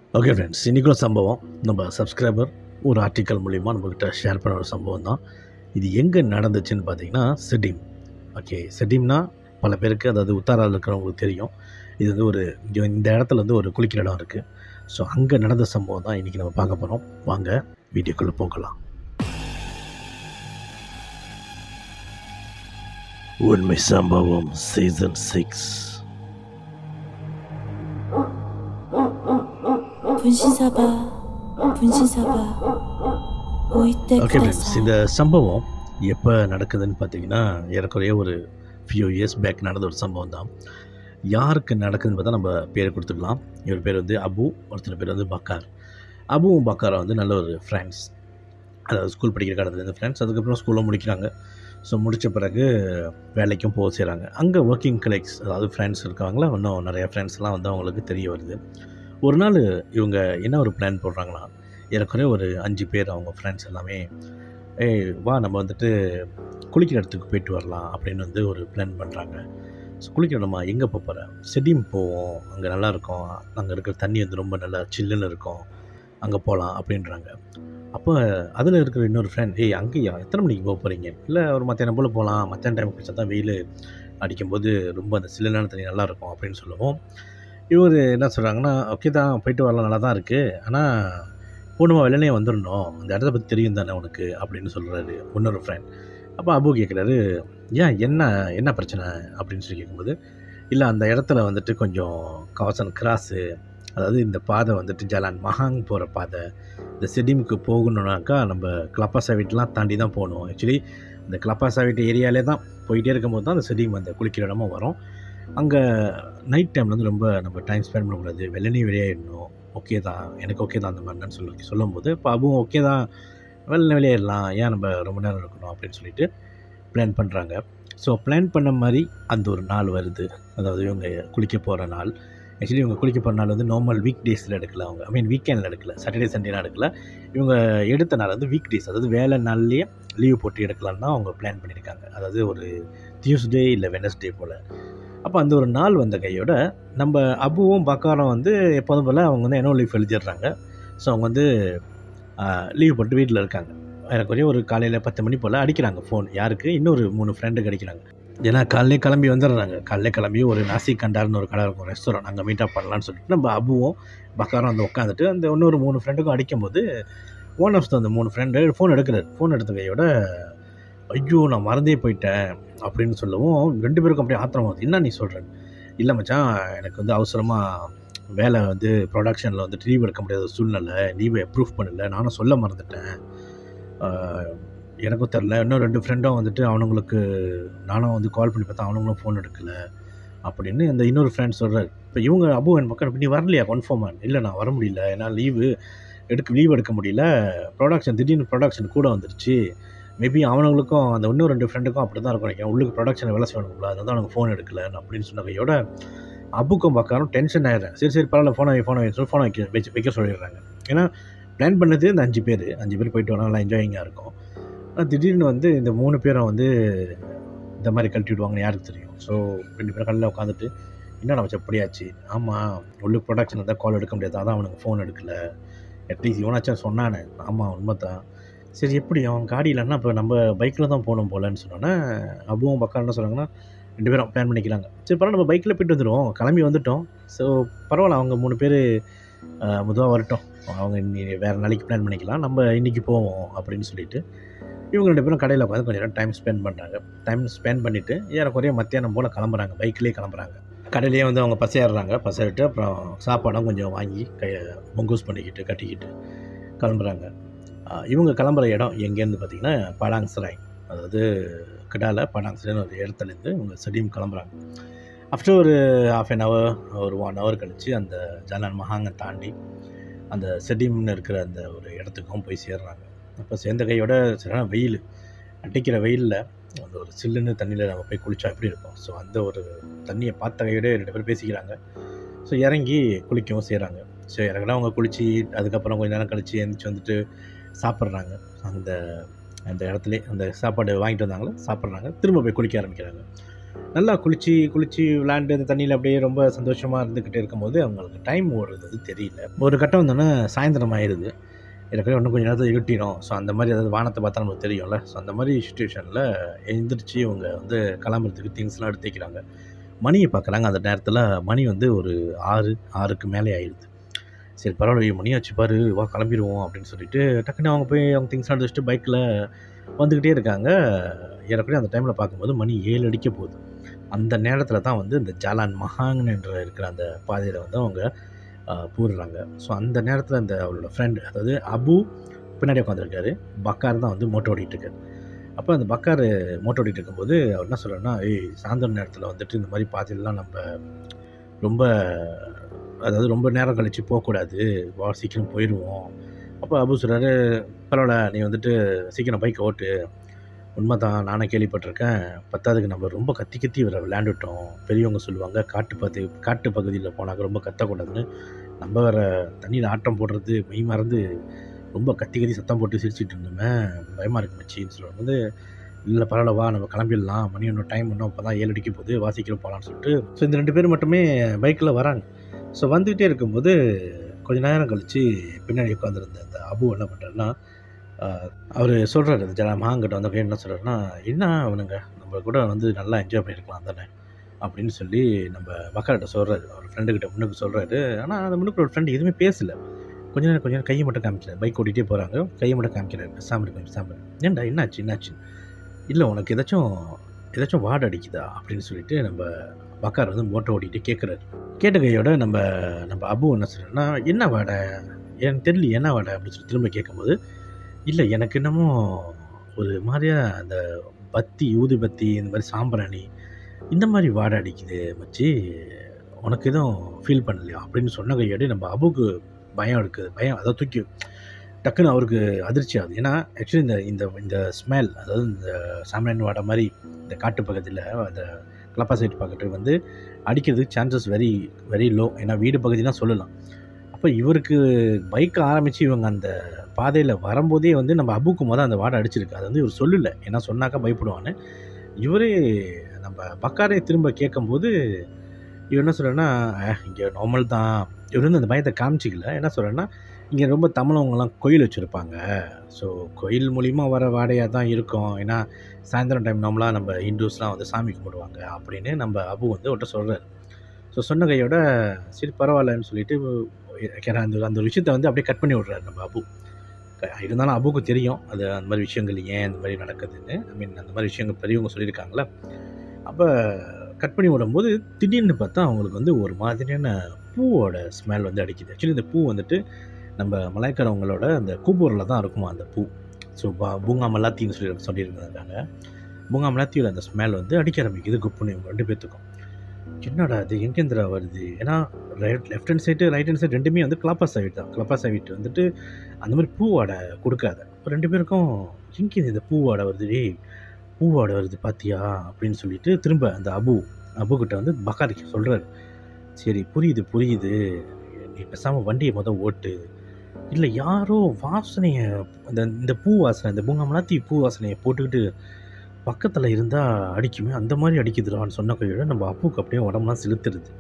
Okay friends இன்றைக்குள்ள சம்பவம் நம்ம சப்ஸ்கிரைபர் ஒரு ஆர்டிக்கல் மூலிமா நம்மக்கிட்ட ஷேர் பண்ண ஒரு சம்பவம் தான் இது எங்கே நடந்துச்சுன்னு பார்த்தீங்கன்னா செடிம் ஓகே செடிம்னா பல பேருக்கு அதாவது உத்தாராவில் இருக்கிறவங்களுக்கு தெரியும் இது வந்து ஒரு இங்கே இந்த இடத்துல வந்து ஒரு குளிக்கிற இடம் இருக்குது ஸோ அங்கே நடந்த சம்பவம் தான் இன்றைக்கி நம்ம பார்க்க போகிறோம் வாங்க வீடியோக்குள்ளே போகலாம் உண்மை சம்பவம் சீசன் சிக்ஸ் 분신 사바, 분신 사바, 오이때 ஓகே ஃப்ரெண்ட்ஸ் 쿠다사. இந்த சம்பவம் எப்போ நடக்குதுன்னு பார்த்தீங்கன்னா ஏறக்குறைய ஒரு ஃபியூ இயர்ஸ் பேக் நடந்த ஒரு சம்பவம் தான் யாருக்கு நடக்குதுன்னு பார்த்தா நம்ம பேர் கொடுத்துக்கலாம் இவர் பேர் வந்து அபு ஒருத்தர் பேர் வந்து பக்கார் அபுவும் பக்காரும் வந்து நல்ல ஒரு ஃப்ரெண்ட்ஸ் அதாவது ஸ்கூல் படிக்கிற காலத்துலேருந்து ஃப்ரெண்ட்ஸ் அதுக்கப்புறம் ஸ்கூலில் முடிக்கிறாங்க ஸோ முடித்த பிறகு வேலைக்கும் போக செய்கிறாங்க அங்கே ஒர்க்கிங் கலெக்ட்ஸ் அதாவது ஃப்ரெண்ட்ஸ் இருக்காங்களா இன்னும் நிறைய ஃப்ரெண்ட்ஸ்லாம் வந்து அவங்களுக்கு தெரிய வருது ஒரு நாள் இவங்க என்ன ஒரு பிளான் போடுறாங்கன்னா ஏறக்குறைய ஒரு அஞ்சு பேர் அவங்க ஃப்ரெண்ட்ஸ் எல்லாமே ஏய் வா நம்ம வந்துட்டு குளிக்கிற இடத்துக்கு போயிட்டு வரலாம் அப்படின்னு வந்து ஒரு பிளான் பண்ணுறாங்க ஸோ குளிக்கிற நம்ம எங்கே போக போகிறேன் செடியும் போவோம் அங்கே நல்லா இருக்கும் அங்கே இருக்கிற தண்ணி வந்து ரொம்ப நல்லா சில்லுன்னு இருக்கும் அங்கே போகலாம் அப்படின்றாங்க அப்போ அதில் இருக்கிற இன்னொரு ஃப்ரெண்ட் ஏய் அங்கேயா எத்தனை மணிக்கு போக போகிறீங்க இல்லை ஒரு மத்தியானம் போல் போகலாம் மத்தியான டைம் குளிச்சா தான் வெயில் அடிக்கும்போது ரொம்ப அந்த சில்லுனான தண்ணி நல்லா இருக்கும் அப்படின்னு சொல்லுவோம் இவர் என்ன சொல்கிறாங்கன்னா ஓகே தான் போயிட்டு வரலாம் நல்லா தான் இருக்குது ஆனால் போகணுமா வெள்ளனே வந்துடணும் அந்த இடத்த பற்றி தெரியும் தானே உனக்கு அப்படின்னு சொல்கிறாரு இன்னொரு ஃப்ரெண்ட் அப்போ அபு கேட்குறாரு ஏன் என்ன என்ன பிரச்சனை அப்படின்னு சொல்லி கேட்கும்போது இல்லை அந்த இடத்துல வந்துட்டு கொஞ்சம் காசன் கிராஸு அதாவது இந்த பாதை வந்துட்டு ஜலான் மஹாங் போகிற பாதை இந்த செடிமுக்கு போகணுன்னாக்கா நம்ம கிளப்பாசா வீட்டெலாம் தாண்டி தான் போகணும் ஆக்சுவலி இந்த கிளப்பாசா வீட்டு ஏரியாலே தான் போயிட்டே இருக்கும்போது தான் அந்த செடிம் அந்த குளிக்கிற இடமும் வரும் அங்கே நைட் டைமில் வந்து ரொம்ப நம்ம டைம் ஸ்பெண்ட் பண்ணக்கூடாது வெள்ளனே வெளியாயிடணும் ஓகே தான் எனக்கு ஓகே தான் அந்த மாதிரின்னு சொல்லி சொல்லும்போது இப்போ அபுவும் ஓகே தான் வெளில வெளியேறலாம் ஏன் நம்ம ரொம்ப நேரம் இருக்கணும் அப்படின்னு சொல்லிட்டு பிளான் பண்ணுறாங்க ஸோ பிளான் பண்ண மாதிரி அந்த ஒரு நாள் வருது அதாவது இவங்க குளிக்க போகிற நாள் ஆக்சுவலி இவங்க குளிக்க போகிற நாள் வந்து நார்மல் வீக் டேஸில் எடுக்கல அவங்க ஐ மீன் வீக்கெண்டில் எடுக்கல சாட்டர்டே சண்டேலாம் எடுக்கல இவங்க எடுத்த நாள் வந்து வீக் டேஸ் அதாவது வேலை நாள்லேயே லீவ் போட்டு எடுக்கலான்னு தான் அவங்க பிளான் பண்ணியிருக்காங்க அதாவது ஒரு டியூஸ்டே இல்லை வெனஸ்டே போல் அப்போ அந்த ஒரு நாள் வந்த கையோட நம்ம அபுவும் பக்காரம் வந்து எப்போதும் போல் அவங்க வந்து என்ன லீவ் எழுதிடுறாங்க ஸோ அவங்க வந்து லீவ் போட்டு வீட்டில் இருக்காங்க எனக்குரிய ஒரு காலையில் பத்து மணி போல் அடிக்கிறாங்க ஃபோன் யாருக்கு இன்னொரு மூணு ஃப்ரெண்டுக்கு அடிக்கிறாங்க ஏன்னா காலையிலே கிளம்பி வந்துடுறாங்க காலையிலே கிளம்பி ஒரு நாசி கண்டார்னு ஒரு கடை இருக்கும் ரெஸ்டாரண்ட் அங்கே மீட்டப் பண்ணலான்னு சொல்லிட்டு நம்ம அபுவும் பக்காரம் வந்து உட்காந்துட்டு அந்த இன்னொரு மூணு ஃப்ரெண்டுக்கும் அடிக்கும்போது ஒன் ஆஃப் அந்த மூணு ஃப்ரெண்டு ஃபோன் எடுக்கிறார் ஃபோன் எடுத்த கையோட ஐயோ நான் மறந்தே போயிட்டேன் அப்படின்னு சொல்லவும் ரெண்டு பேருக்கும் அப்படியே ஆத்திரம் வருது என்ன நீ சொல்கிற இல்லை மச்சான் எனக்கு வந்து அவசரமாக வேலை வந்து ப்ரொடக்ஷனில் வந்து லீவ் எடுக்க முடியாத சூழ்நிலை லீவை அப்ரூவ் பண்ணல நானும் சொல்ல மறந்துட்டேன் ஆஹ், எனக்கும் தெரில இன்னும் ரெண்டு ஃப்ரெண்டும் வந்துட்டு அவனுங்களுக்கு நானும் வந்து கால் பண்ணி பார்த்தா அவனுங்களும் ஃபோன் எடுக்கல அப்படின்னு அந்த இன்னொரு ஃப்ரெண்ட் சொல்கிறார் இப்போ இவங்க அபு என் பக்கம் நீ வரலையா கன்ஃபார்மாக இல்லை நான் வர முடியல ஏன்னா லீவு எடுக்க லீவ் எடுக்க முடியல ப்ரொடக்ஷன் திடீர்னு ப்ரொடக்ஷன் கூட வந்துருச்சு மேபி அவனுங்களுக்கும் அந்த இன்னும் ரெண்டு ஃப்ரெண்டுக்கும் அப்படி தான் இருக்கும் நினைக்கிறேன் உள்ளுக்கு ப்ரொடக்ஷன் வேலை செய்யணுங்களா அதனால தான் அவனுக்கு ஃபோன் எடுக்கல அப்படின்னு சொன்ன கையோட அப்புக்கும் பக்காரும் டென்ஷன் ஆயிடுறேன் சரி சரி பரவாயில்ல ஃபோனை வை ஃபோனை வை சொல்லி ஃபோனை வைக்க வச்சு வைக்க சொல்லிடுறாங்க ஏன்னா பிளான் பண்ணது இந்த அஞ்சு பேர் அஞ்சு பேர் போயிட்டு வரலாம் நல்லா என்ஜாயிங்காக இருக்கும் ஆனால் திடீர்னு வந்து இந்த மூணு பேரும் வந்து இந்த மாதிரி கழட்டி விடுவாங்கன்னு யாருக்கு தெரியும் ஸோ ரெண்டு பேரும் கல்லில் உட்காந்துட்டு என்ன நம்ம எப்படியாச்சு ஆமாம் உள்ளுக்கு ப்ரொடக்ஷன் இருந்தால் கால் எடுக்க முடியாது அதான் அவனுக்கு ஃபோன் எடுக்கல அட்லீஸ்ட் இவனாச்சும் சொன்னானே ஆமாம் உண்மை தான் சரி எப்படி அவன் காடி இல்லைன்னா இப்போ நம்ம பைக்கில் தான் போகணும் போலன்னு சொன்னோன்னே அபுவும் பக்கம் என்ன சொன்னாங்கன்னா ரெண்டு பேரும் பிளான் பண்ணிக்கலாங்க சரி பரவாயில்ல நம்ம பைக்கில் போயிட்டு வந்துடுவோம் கிளம்பி வந்துட்டோம் ஸோ பரவாயில்ல அவங்க மூணு பேர் முதுவாக வரட்டும் அவங்க இன்னி வேறு நாளைக்கு பிளான் பண்ணிக்கலாம் நம்ம இன்றைக்கி போவோம் அப்படின்னு சொல்லிட்டு இவங்க ரெண்டு பேரும் கடையில் உட்காந்து கொஞ்சம் நேரம் டைம் ஸ்பெண்ட் பண்ணுறாங்க டைம் ஸ்பெண்ட் பண்ணிவிட்டு ஏறக்குறைய மத்தியானம் போல் கிளம்புறாங்க பைக்லேயே கிளம்புறாங்க கடையிலேயே வந்து அவங்க பசையிடுறாங்க பசையிட்டு அப்புறம் சாப்பாடும் கொஞ்சம் வாங்கி கையை மொங்கூஸ் பண்ணிக்கிட்டு கட்டிக்கிட்டு கிளம்புறாங்க ஆஹ் இவங்க கிளம்புற இடம் எங்கேருந்து பார்த்தீங்கன்னா படாங் சராய் அதாவது கிடால படாங் சராய்னு ஒரு இடத்துலேருந்து இவங்க செடியும் கிளம்புறாங்க ஆஃப்டர் ஒரு ஹாஃப் அன் ஹவர் ஒரு ஒன் ஹவர் கழித்து அந்த ஜலான் மஹாங்கை தாண்டி அந்த செடிம்னு இருக்கிற அந்த ஒரு இடத்துக்கும் போய் சேர்றாங்க அப்போ சேர்ந்த கையோட சரியான வெயில் அடிக்கிற வெயிலில் அந்த ஒரு சில்லுன்னு தண்ணியில் நம்ம போய் குளிச்சா எப்படி இருக்கும் ஸோ அந்த ஒரு தண்ணியை பார்த்த கையோட ரெண்டு பேரும் பேசிக்கிறாங்க ஸோ இறங்கி குளிக்கவும் செய்கிறாங்க ஸோ இறங்கினா அவங்க குளித்து அதுக்கப்புறம் கொஞ்ச நேரம் கழித்து எழுந்திரிச்சு வந்துட்டு சாப்பிட்றாங்க அந்த அந்த இடத்துல அந்த சாப்பாடு வாங்கிட்டு வந்தாங்களோ சாப்பிட்றாங்க திரும்ப போய் குளிக்க ஆரம்பிக்கிறாங்க நல்லா குளிச்சு குளிச்சு விளையாண்டு அந்த தண்ணியில் அப்படியே ரொம்ப சந்தோஷமாக இருந்துக்கிட்டே இருக்கும்போது அவங்களுக்கு டைம் ஓடுறது வந்து தெரியல ஒரு கட்டம் வந்தோன்னே சாயந்தரம் ஆயிடுது ஏற்கனவே இன்னும் கொஞ்சம் நேரத்தில் இருட்டிடும் ஸோ அந்த மாதிரி அதாவது வானத்தை பார்த்தா நமக்கு தெரியும்ல ஸோ அந்த மாதிரி சுச்சுவேஷனில் எழுந்திரிச்சு இவங்க வந்து கிளம்புறதுக்கு திங்ஸ்லாம் எடுத்து வைக்கிறாங்க மணியை பார்க்குறாங்க அந்த நேரத்தில் மணி வந்து ஒரு ஆறு ஆறுக்கு மேலே ஆயிடுது சரி பரவாயில்ல மணி ஆச்சு பாரு வா கிளம்பிடுவோம் அப்படின்னு சொல்லிட்டு டக்குன்னு அவங்க போய் அவங்க திங்ஸ்லாம் எடுத்து வச்சுட்டு பைக்கில் வந்துக்கிட்டே இருக்காங்க ஏறக்குறைய அந்த டைமில் பார்க்கும்போது மணி ஏழு அடிக்க போகுது அந்த நேரத்தில் தான் வந்து இந்த ஜாலான் மஹாங்கன் என்ற இருக்கிற அந்த பாதையில் வந்து அவங்க பூடுறாங்க ஸோ அந்த நேரத்தில் அந்த அவளோட ஃப்ரெண்ட் அதாவது அபு பின்னாடி உட்காந்துருக்காரு பக்கார் தான் வந்து மோட்டோ ஓடிட்டு இருக்காரு அப்போ அந்த பக்கார் மோட்டோ ஓடிட்டு இருக்கும்போது அவர் என்ன சொல்கிறாருன்னா ஏய் சாயந்தர நேரத்தில் வந்துட்டு இந்த மாதிரி பாதையிலலாம் நம்ம ரொம்ப அதாவது ரொம்ப நேரம் கழித்து போகக்கூடாது வா சீக்கிரம் போயிடுவோம் அப்போ அபு சொல்கிறாரு பரவாயில்ல நீ வந்துட்டு சீக்கிரம் பைக் ஓட்டு உண்மை தான் நானே கேள்விப்பட்டிருக்கேன் பத்தாவதுக்கு நம்ம ரொம்ப கத்தி கத்தி வர விளையாண்டுட்டோம் பெரியவங்க சொல்லுவாங்க காட்டு பகுதி காட்டு பகுதியில் போனாக்க ரொம்ப கத்தக்கூடாதுன்னு நம்ம வேற தண்ணியில் ஆட்டம் போடுறது மெய் மறந்து ரொம்ப கத்தி கத்தி சத்தம் போட்டு சிரிச்சிட்டு இருந்தோமே பயமாக இருக்கு மச்சின்னு சொல்லுவாங்க வந்து இல்லை பரவாயில்ல வா நம்ம கிளம்பிடலாம் மணி இன்னும் டைம் இன்னும் அப்போ தான் ஏழு அடிக்க போகுது வாசிக்கிறோம் போகலான்னு சொல்லிட்டு ஸோ இந்த ரெண்டு பேர் மட்டுமே பைக்கில் வராங்க ஸோ வந்துக்கிட்டே இருக்கும்போது கொஞ்ச நேரம் கழித்து பின்னாடி உட்காந்துருந்த அந்த அபு என்ன பண்ணுறாருன்னா அவர் சொல்கிறாரு இந்த ஜன மகாங்கிட்ட வந்து என்ன சொல்கிறாருன்னா என்ன அவனுங்க நம்ம கூட வந்து நல்லா என்ஜாய் பண்ணியிருக்கலாம் தானே அப்படின்னு சொல்லி நம்ம மக்கள்கிட்ட சொல்கிறாரு அவர் ஃப்ரெண்டுக்கிட்ட முன்னுக்கு சொல்கிறாரு ஆனால் அந்த முன்னுக்கு ஒரு ஃப்ரெண்டு எதுவுமே பேசலை கொஞ்ச நேரம் கொஞ்ச நேரம் கையை மட்டும் காமிக்கிறார் பைக் ஓட்டிகிட்டே போகிறாங்க கையை மட்டும் காமிக்கிறாரு பேசாமல் இருக்கும் பேசாமல் இருக்கும் ஏன்டா என்னாச்சு என்னாச்சு இல்லை உனக்கு ஏதாச்சும் ஏதாச்சும் வார்டு அடிக்குதா அப்படின்னு சொல்லிட்டு நம்ம பக்கார் வந்து மோட்டோ ஓட்டிகிட்டு கேட்குறாரு கேட்ட கையோட நம்ம நம்ம அபு என்ன சொல்கிறேன்னா என்ன வாடை எனக்கு தெரியல என்ன வாடை அப்படின்னு சொல்லி திரும்ப கேட்கும்போது இல்லை எனக்கு என்னமோ ஒரு மாதிரியா அந்த பத்தி ஊதுபத்தி இந்த மாதிரி சாம்பிராணி இந்த மாதிரி வாடை அடிக்குது மச்சி உனக்கு எதுவும் ஃபீல் பண்ணலையா அப்படின்னு சொன்ன கையோட நம்ம அபுக்கு பயம் இருக்குது பயம் அதை தூக்கி டக்குன்னு அவருக்கு அதிர்ச்சி ஆகுது ஏன்னா ஆக்சுவலி இந்த இந்த இந்த ஸ்மெல் அதாவது இந்த சாம்பிராணி வாடை மாதிரி இந்த காட்டு பக்கத்தில் அந்த கிளப்பா சைட் பக்கத்து வந்து அடிக்கிறதுக்கு சான்சஸ் வெரி வெரி லோ ஏன்னா வீடு பகுதினா சொல்லலாம் அப்போ இவருக்கு பைக் ஆரம்பித்து இவங்க அந்த பாதையில் வரும்போதே வந்து நம்ம அபுக்கு மொதல் அந்த வாடை அடிச்சிருக்கு அது வந்து இவர் சொல்லலை ஏன்னா சொன்னாக்கா பயப்படுவான்னு இவரே நம்ம பக்காரே திரும்ப கேட்கும்போது இவர் என்ன சொல்கிறேன்னா இங்கே நார்மல் தான் இவர் வந்து அந்த பயத்தை காமிச்சிக்கல என்ன சொல்கிறேன்னா இங்கே ரொம்ப தமிழவங்கலாம் கோயில் வச்சுருப்பாங்க ஸோ கோயில் மூலிமா வர வாடையாக தான் இருக்கும் ஏன்னா சாயந்தரம் டைம் நார்மலாக நம்ம ஹிந்துஸ்லாம் வந்து சாமி கும்பிடுவாங்க அப்படின்னு நம்ம அபு வந்து ஒருத்தர் சொல்கிறார் ஸோ சொன்ன கையோட சரி பரவாயில்லன்னு சொல்லிட்டு ஏன்னா அந்த அந்த விஷயத்தை வந்து அப்படியே கட் பண்ணி விட்றாரு நம்ம அபு க- இருந்தாலும் அபுக்கு தெரியும் அது அந்த மாதிரி விஷயங்கள் ஏன் இந்த மாதிரி நடக்குதுன்னு ஐ மீன் அந்த மாதிரி விஷயங்கள் பெரியவங்க சொல்லியிருக்காங்களே அப்போ கட் பண்ணி விடும்போது திடீர்னு பார்த்தா அவங்களுக்கு வந்து ஒரு மாதிரியான பூவோட ஸ்மெல் வந்து அடிக்குது ஆக்சுவலி இந்த பூ வந்துட்டு நம்ம மலைக்காரவங்களோட அந்த கூப்பூரில் தான் இருக்குமா அந்த பூ ஸோ பூங்கா மல்லாத்தின்னு சொல்லி சொல்லியிருந்தாங்க பூங்கா மல்லாத்தியோட அந்த ஸ்மெல் வந்து அடிக்க ஆரம்பிக்குது குப்புன்னு இவங்க ரெண்டு பேர்த்துக்கும் என்னடா அது எங்கேந்திரா வருது ஏன்னா right left hand side right hand side ரெண்டுமே வந்து கிளப்பா சைடு தான் கிளப்பா சைடு வந்துட்டு அந்த மாதிரி பூவாடை கொடுக்காத இப்போ ரெண்டு பேருக்கும் எங்கே இந்த பூவாடை வருது டேய் பூவாடை வருது பாத்தியா அப்படின்னு சொல்லிட்டு திரும்ப அந்த அபு அபுக்கிட்ட வந்து பக்காரிக்கு சொல்கிறாரு சரி புரியுது புரியுது நீ பேசாமல் வண்டியை மொதல் ஓட்டு இல்லை யாரோ வாசனையை அந்த இந்த பூ வாசனை இந்த பூங்காமலாத்தி பூ வாசனையை போட்டுக்கிட்டு பக்கத்தில் இருந்தால் அடிக்குமே அந்த மாதிரி அடிக்குதுடான்னு சொன்ன கையோட நம்ம அப்புக்கு அப்படியே உடம்புலாம் செலுத்துறது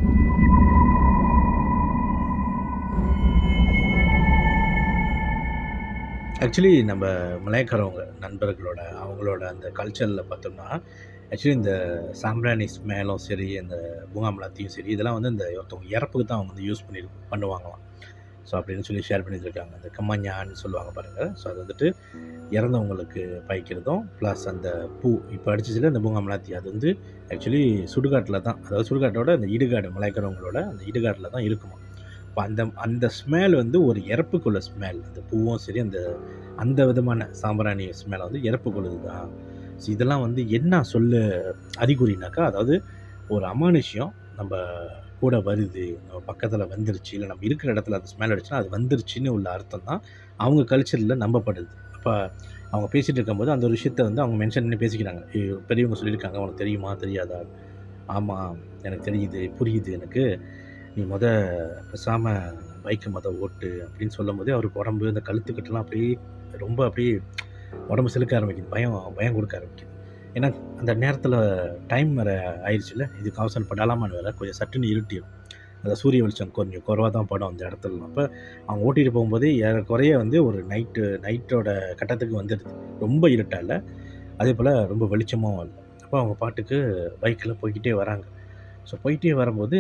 ஆக்சுவலி நம்ம மலையக்காரவங்க நண்பர்களோட அவங்களோட அந்த கல்ச்சரில் பார்த்தோம்னா ஆக்சுவலி இந்த சாம்பிராணி ஸ்மெலும் சரி இந்த பூங்காமலாத்தையும் சரி இதெல்லாம் வந்து இந்த ஒருத்தவங்க இறப்புக்கு தான் அவங்க வந்து யூஸ் பண்ணி பண்ணுவாங்களாம் ஸோ அப்படின்னு சொல்லி ஷேர் பண்ணியிருக்காங்க அந்த கம்மஞ்சான்னு சொல்லுவாங்க பாருங்கள் ஸோ அது வந்துட்டு இறந்தவங்களுக்கு பாய்க்கிறதும் ப்ளஸ் அந்த பூ இப்போ அடிச்சிச்சில இந்த பூங்காமலாத்தி அது வந்து ஆக்சுவலி சுடுகாட்டில் தான் அதாவது சுடுகாட்டோட அந்த இடுகாடு மலைக்கிறவங்களோட அந்த இடுகாட்டில் தான் இருக்குமா இப்போ அந்த அந்த ஸ்மெல் வந்து ஒரு இறப்புக்குள்ள ஸ்மெல் அந்த பூவும் சரி அந்த அந்த விதமான சாம்பிராணி ஸ்மெல் வந்து இறப்புக்குள்ளது தான் ஸோ இதெல்லாம் வந்து என்ன சொல்ல அறிகுறினாக்கா அதாவது ஒரு அமானுஷ்யம் நம்ம கூட வருது நம்ம பக்கத்தில் வந்துருச்சு இல்லை நம்ம இருக்கிற இடத்துல அந்த ஸ்மெல் அடிச்சுன்னா அது வந்துருச்சுன்னு உள்ள அர்த்தம் தான் அவங்க கல்ச்சரில் நம்பப்படுது அப்போ அவங்க பேசிகிட்டு இருக்கும்போது அந்த ஒரு விஷயத்த வந்து அவங்க மென்ஷன் பண்ணி பேசிக்கிறாங்க "ஏய், பெரியவங்க சொல்லியிருக்காங்க உனக்கு தெரியுமா தெரியாதா ஆமாம் எனக்கு தெரியுது புரியுது எனக்கு நீ முத பேசாமல் பைக்கை முத ஓட்டு அப்படின்னு சொல்லும் போதே அவருக்கு உடம்பு அந்த கழுத்துக்கிட்டலாம் அப்படியே ரொம்ப அப்படியே உடம்பு சிலுக்க ஆரம்பிக்குது பயம் பயம் கொடுக்க ஆரம்பிக்குது ஏன்னா அந்த நேரத்தில் டைம் வேறு ஆயிடுச்சுல இதுக்கு அவசரம் படலாமான்னு வேறு கொஞ்சம் சட்டுன்னு இருட்டிடும் அந்த சூரிய வெளிச்சம் கொஞ்சம் குறைவாக தான் படம் அந்த இடத்துல அப்போ அவங்க ஓட்டிகிட்டு போகும்போது ஏறக்குறைய வந்து ஒரு நைட்டு நைட்டோட கட்டத்துக்கு வந்துடுது ரொம்ப இருட்டா இல்லை அதே போல் ரொம்ப வெளிச்சமாகவும் இல்லை அப்போ அவங்க பாட்டுக்கு பைக்கில் போய்க்கிட்டே வராங்க ஸோ போயிட்டே வரும்போது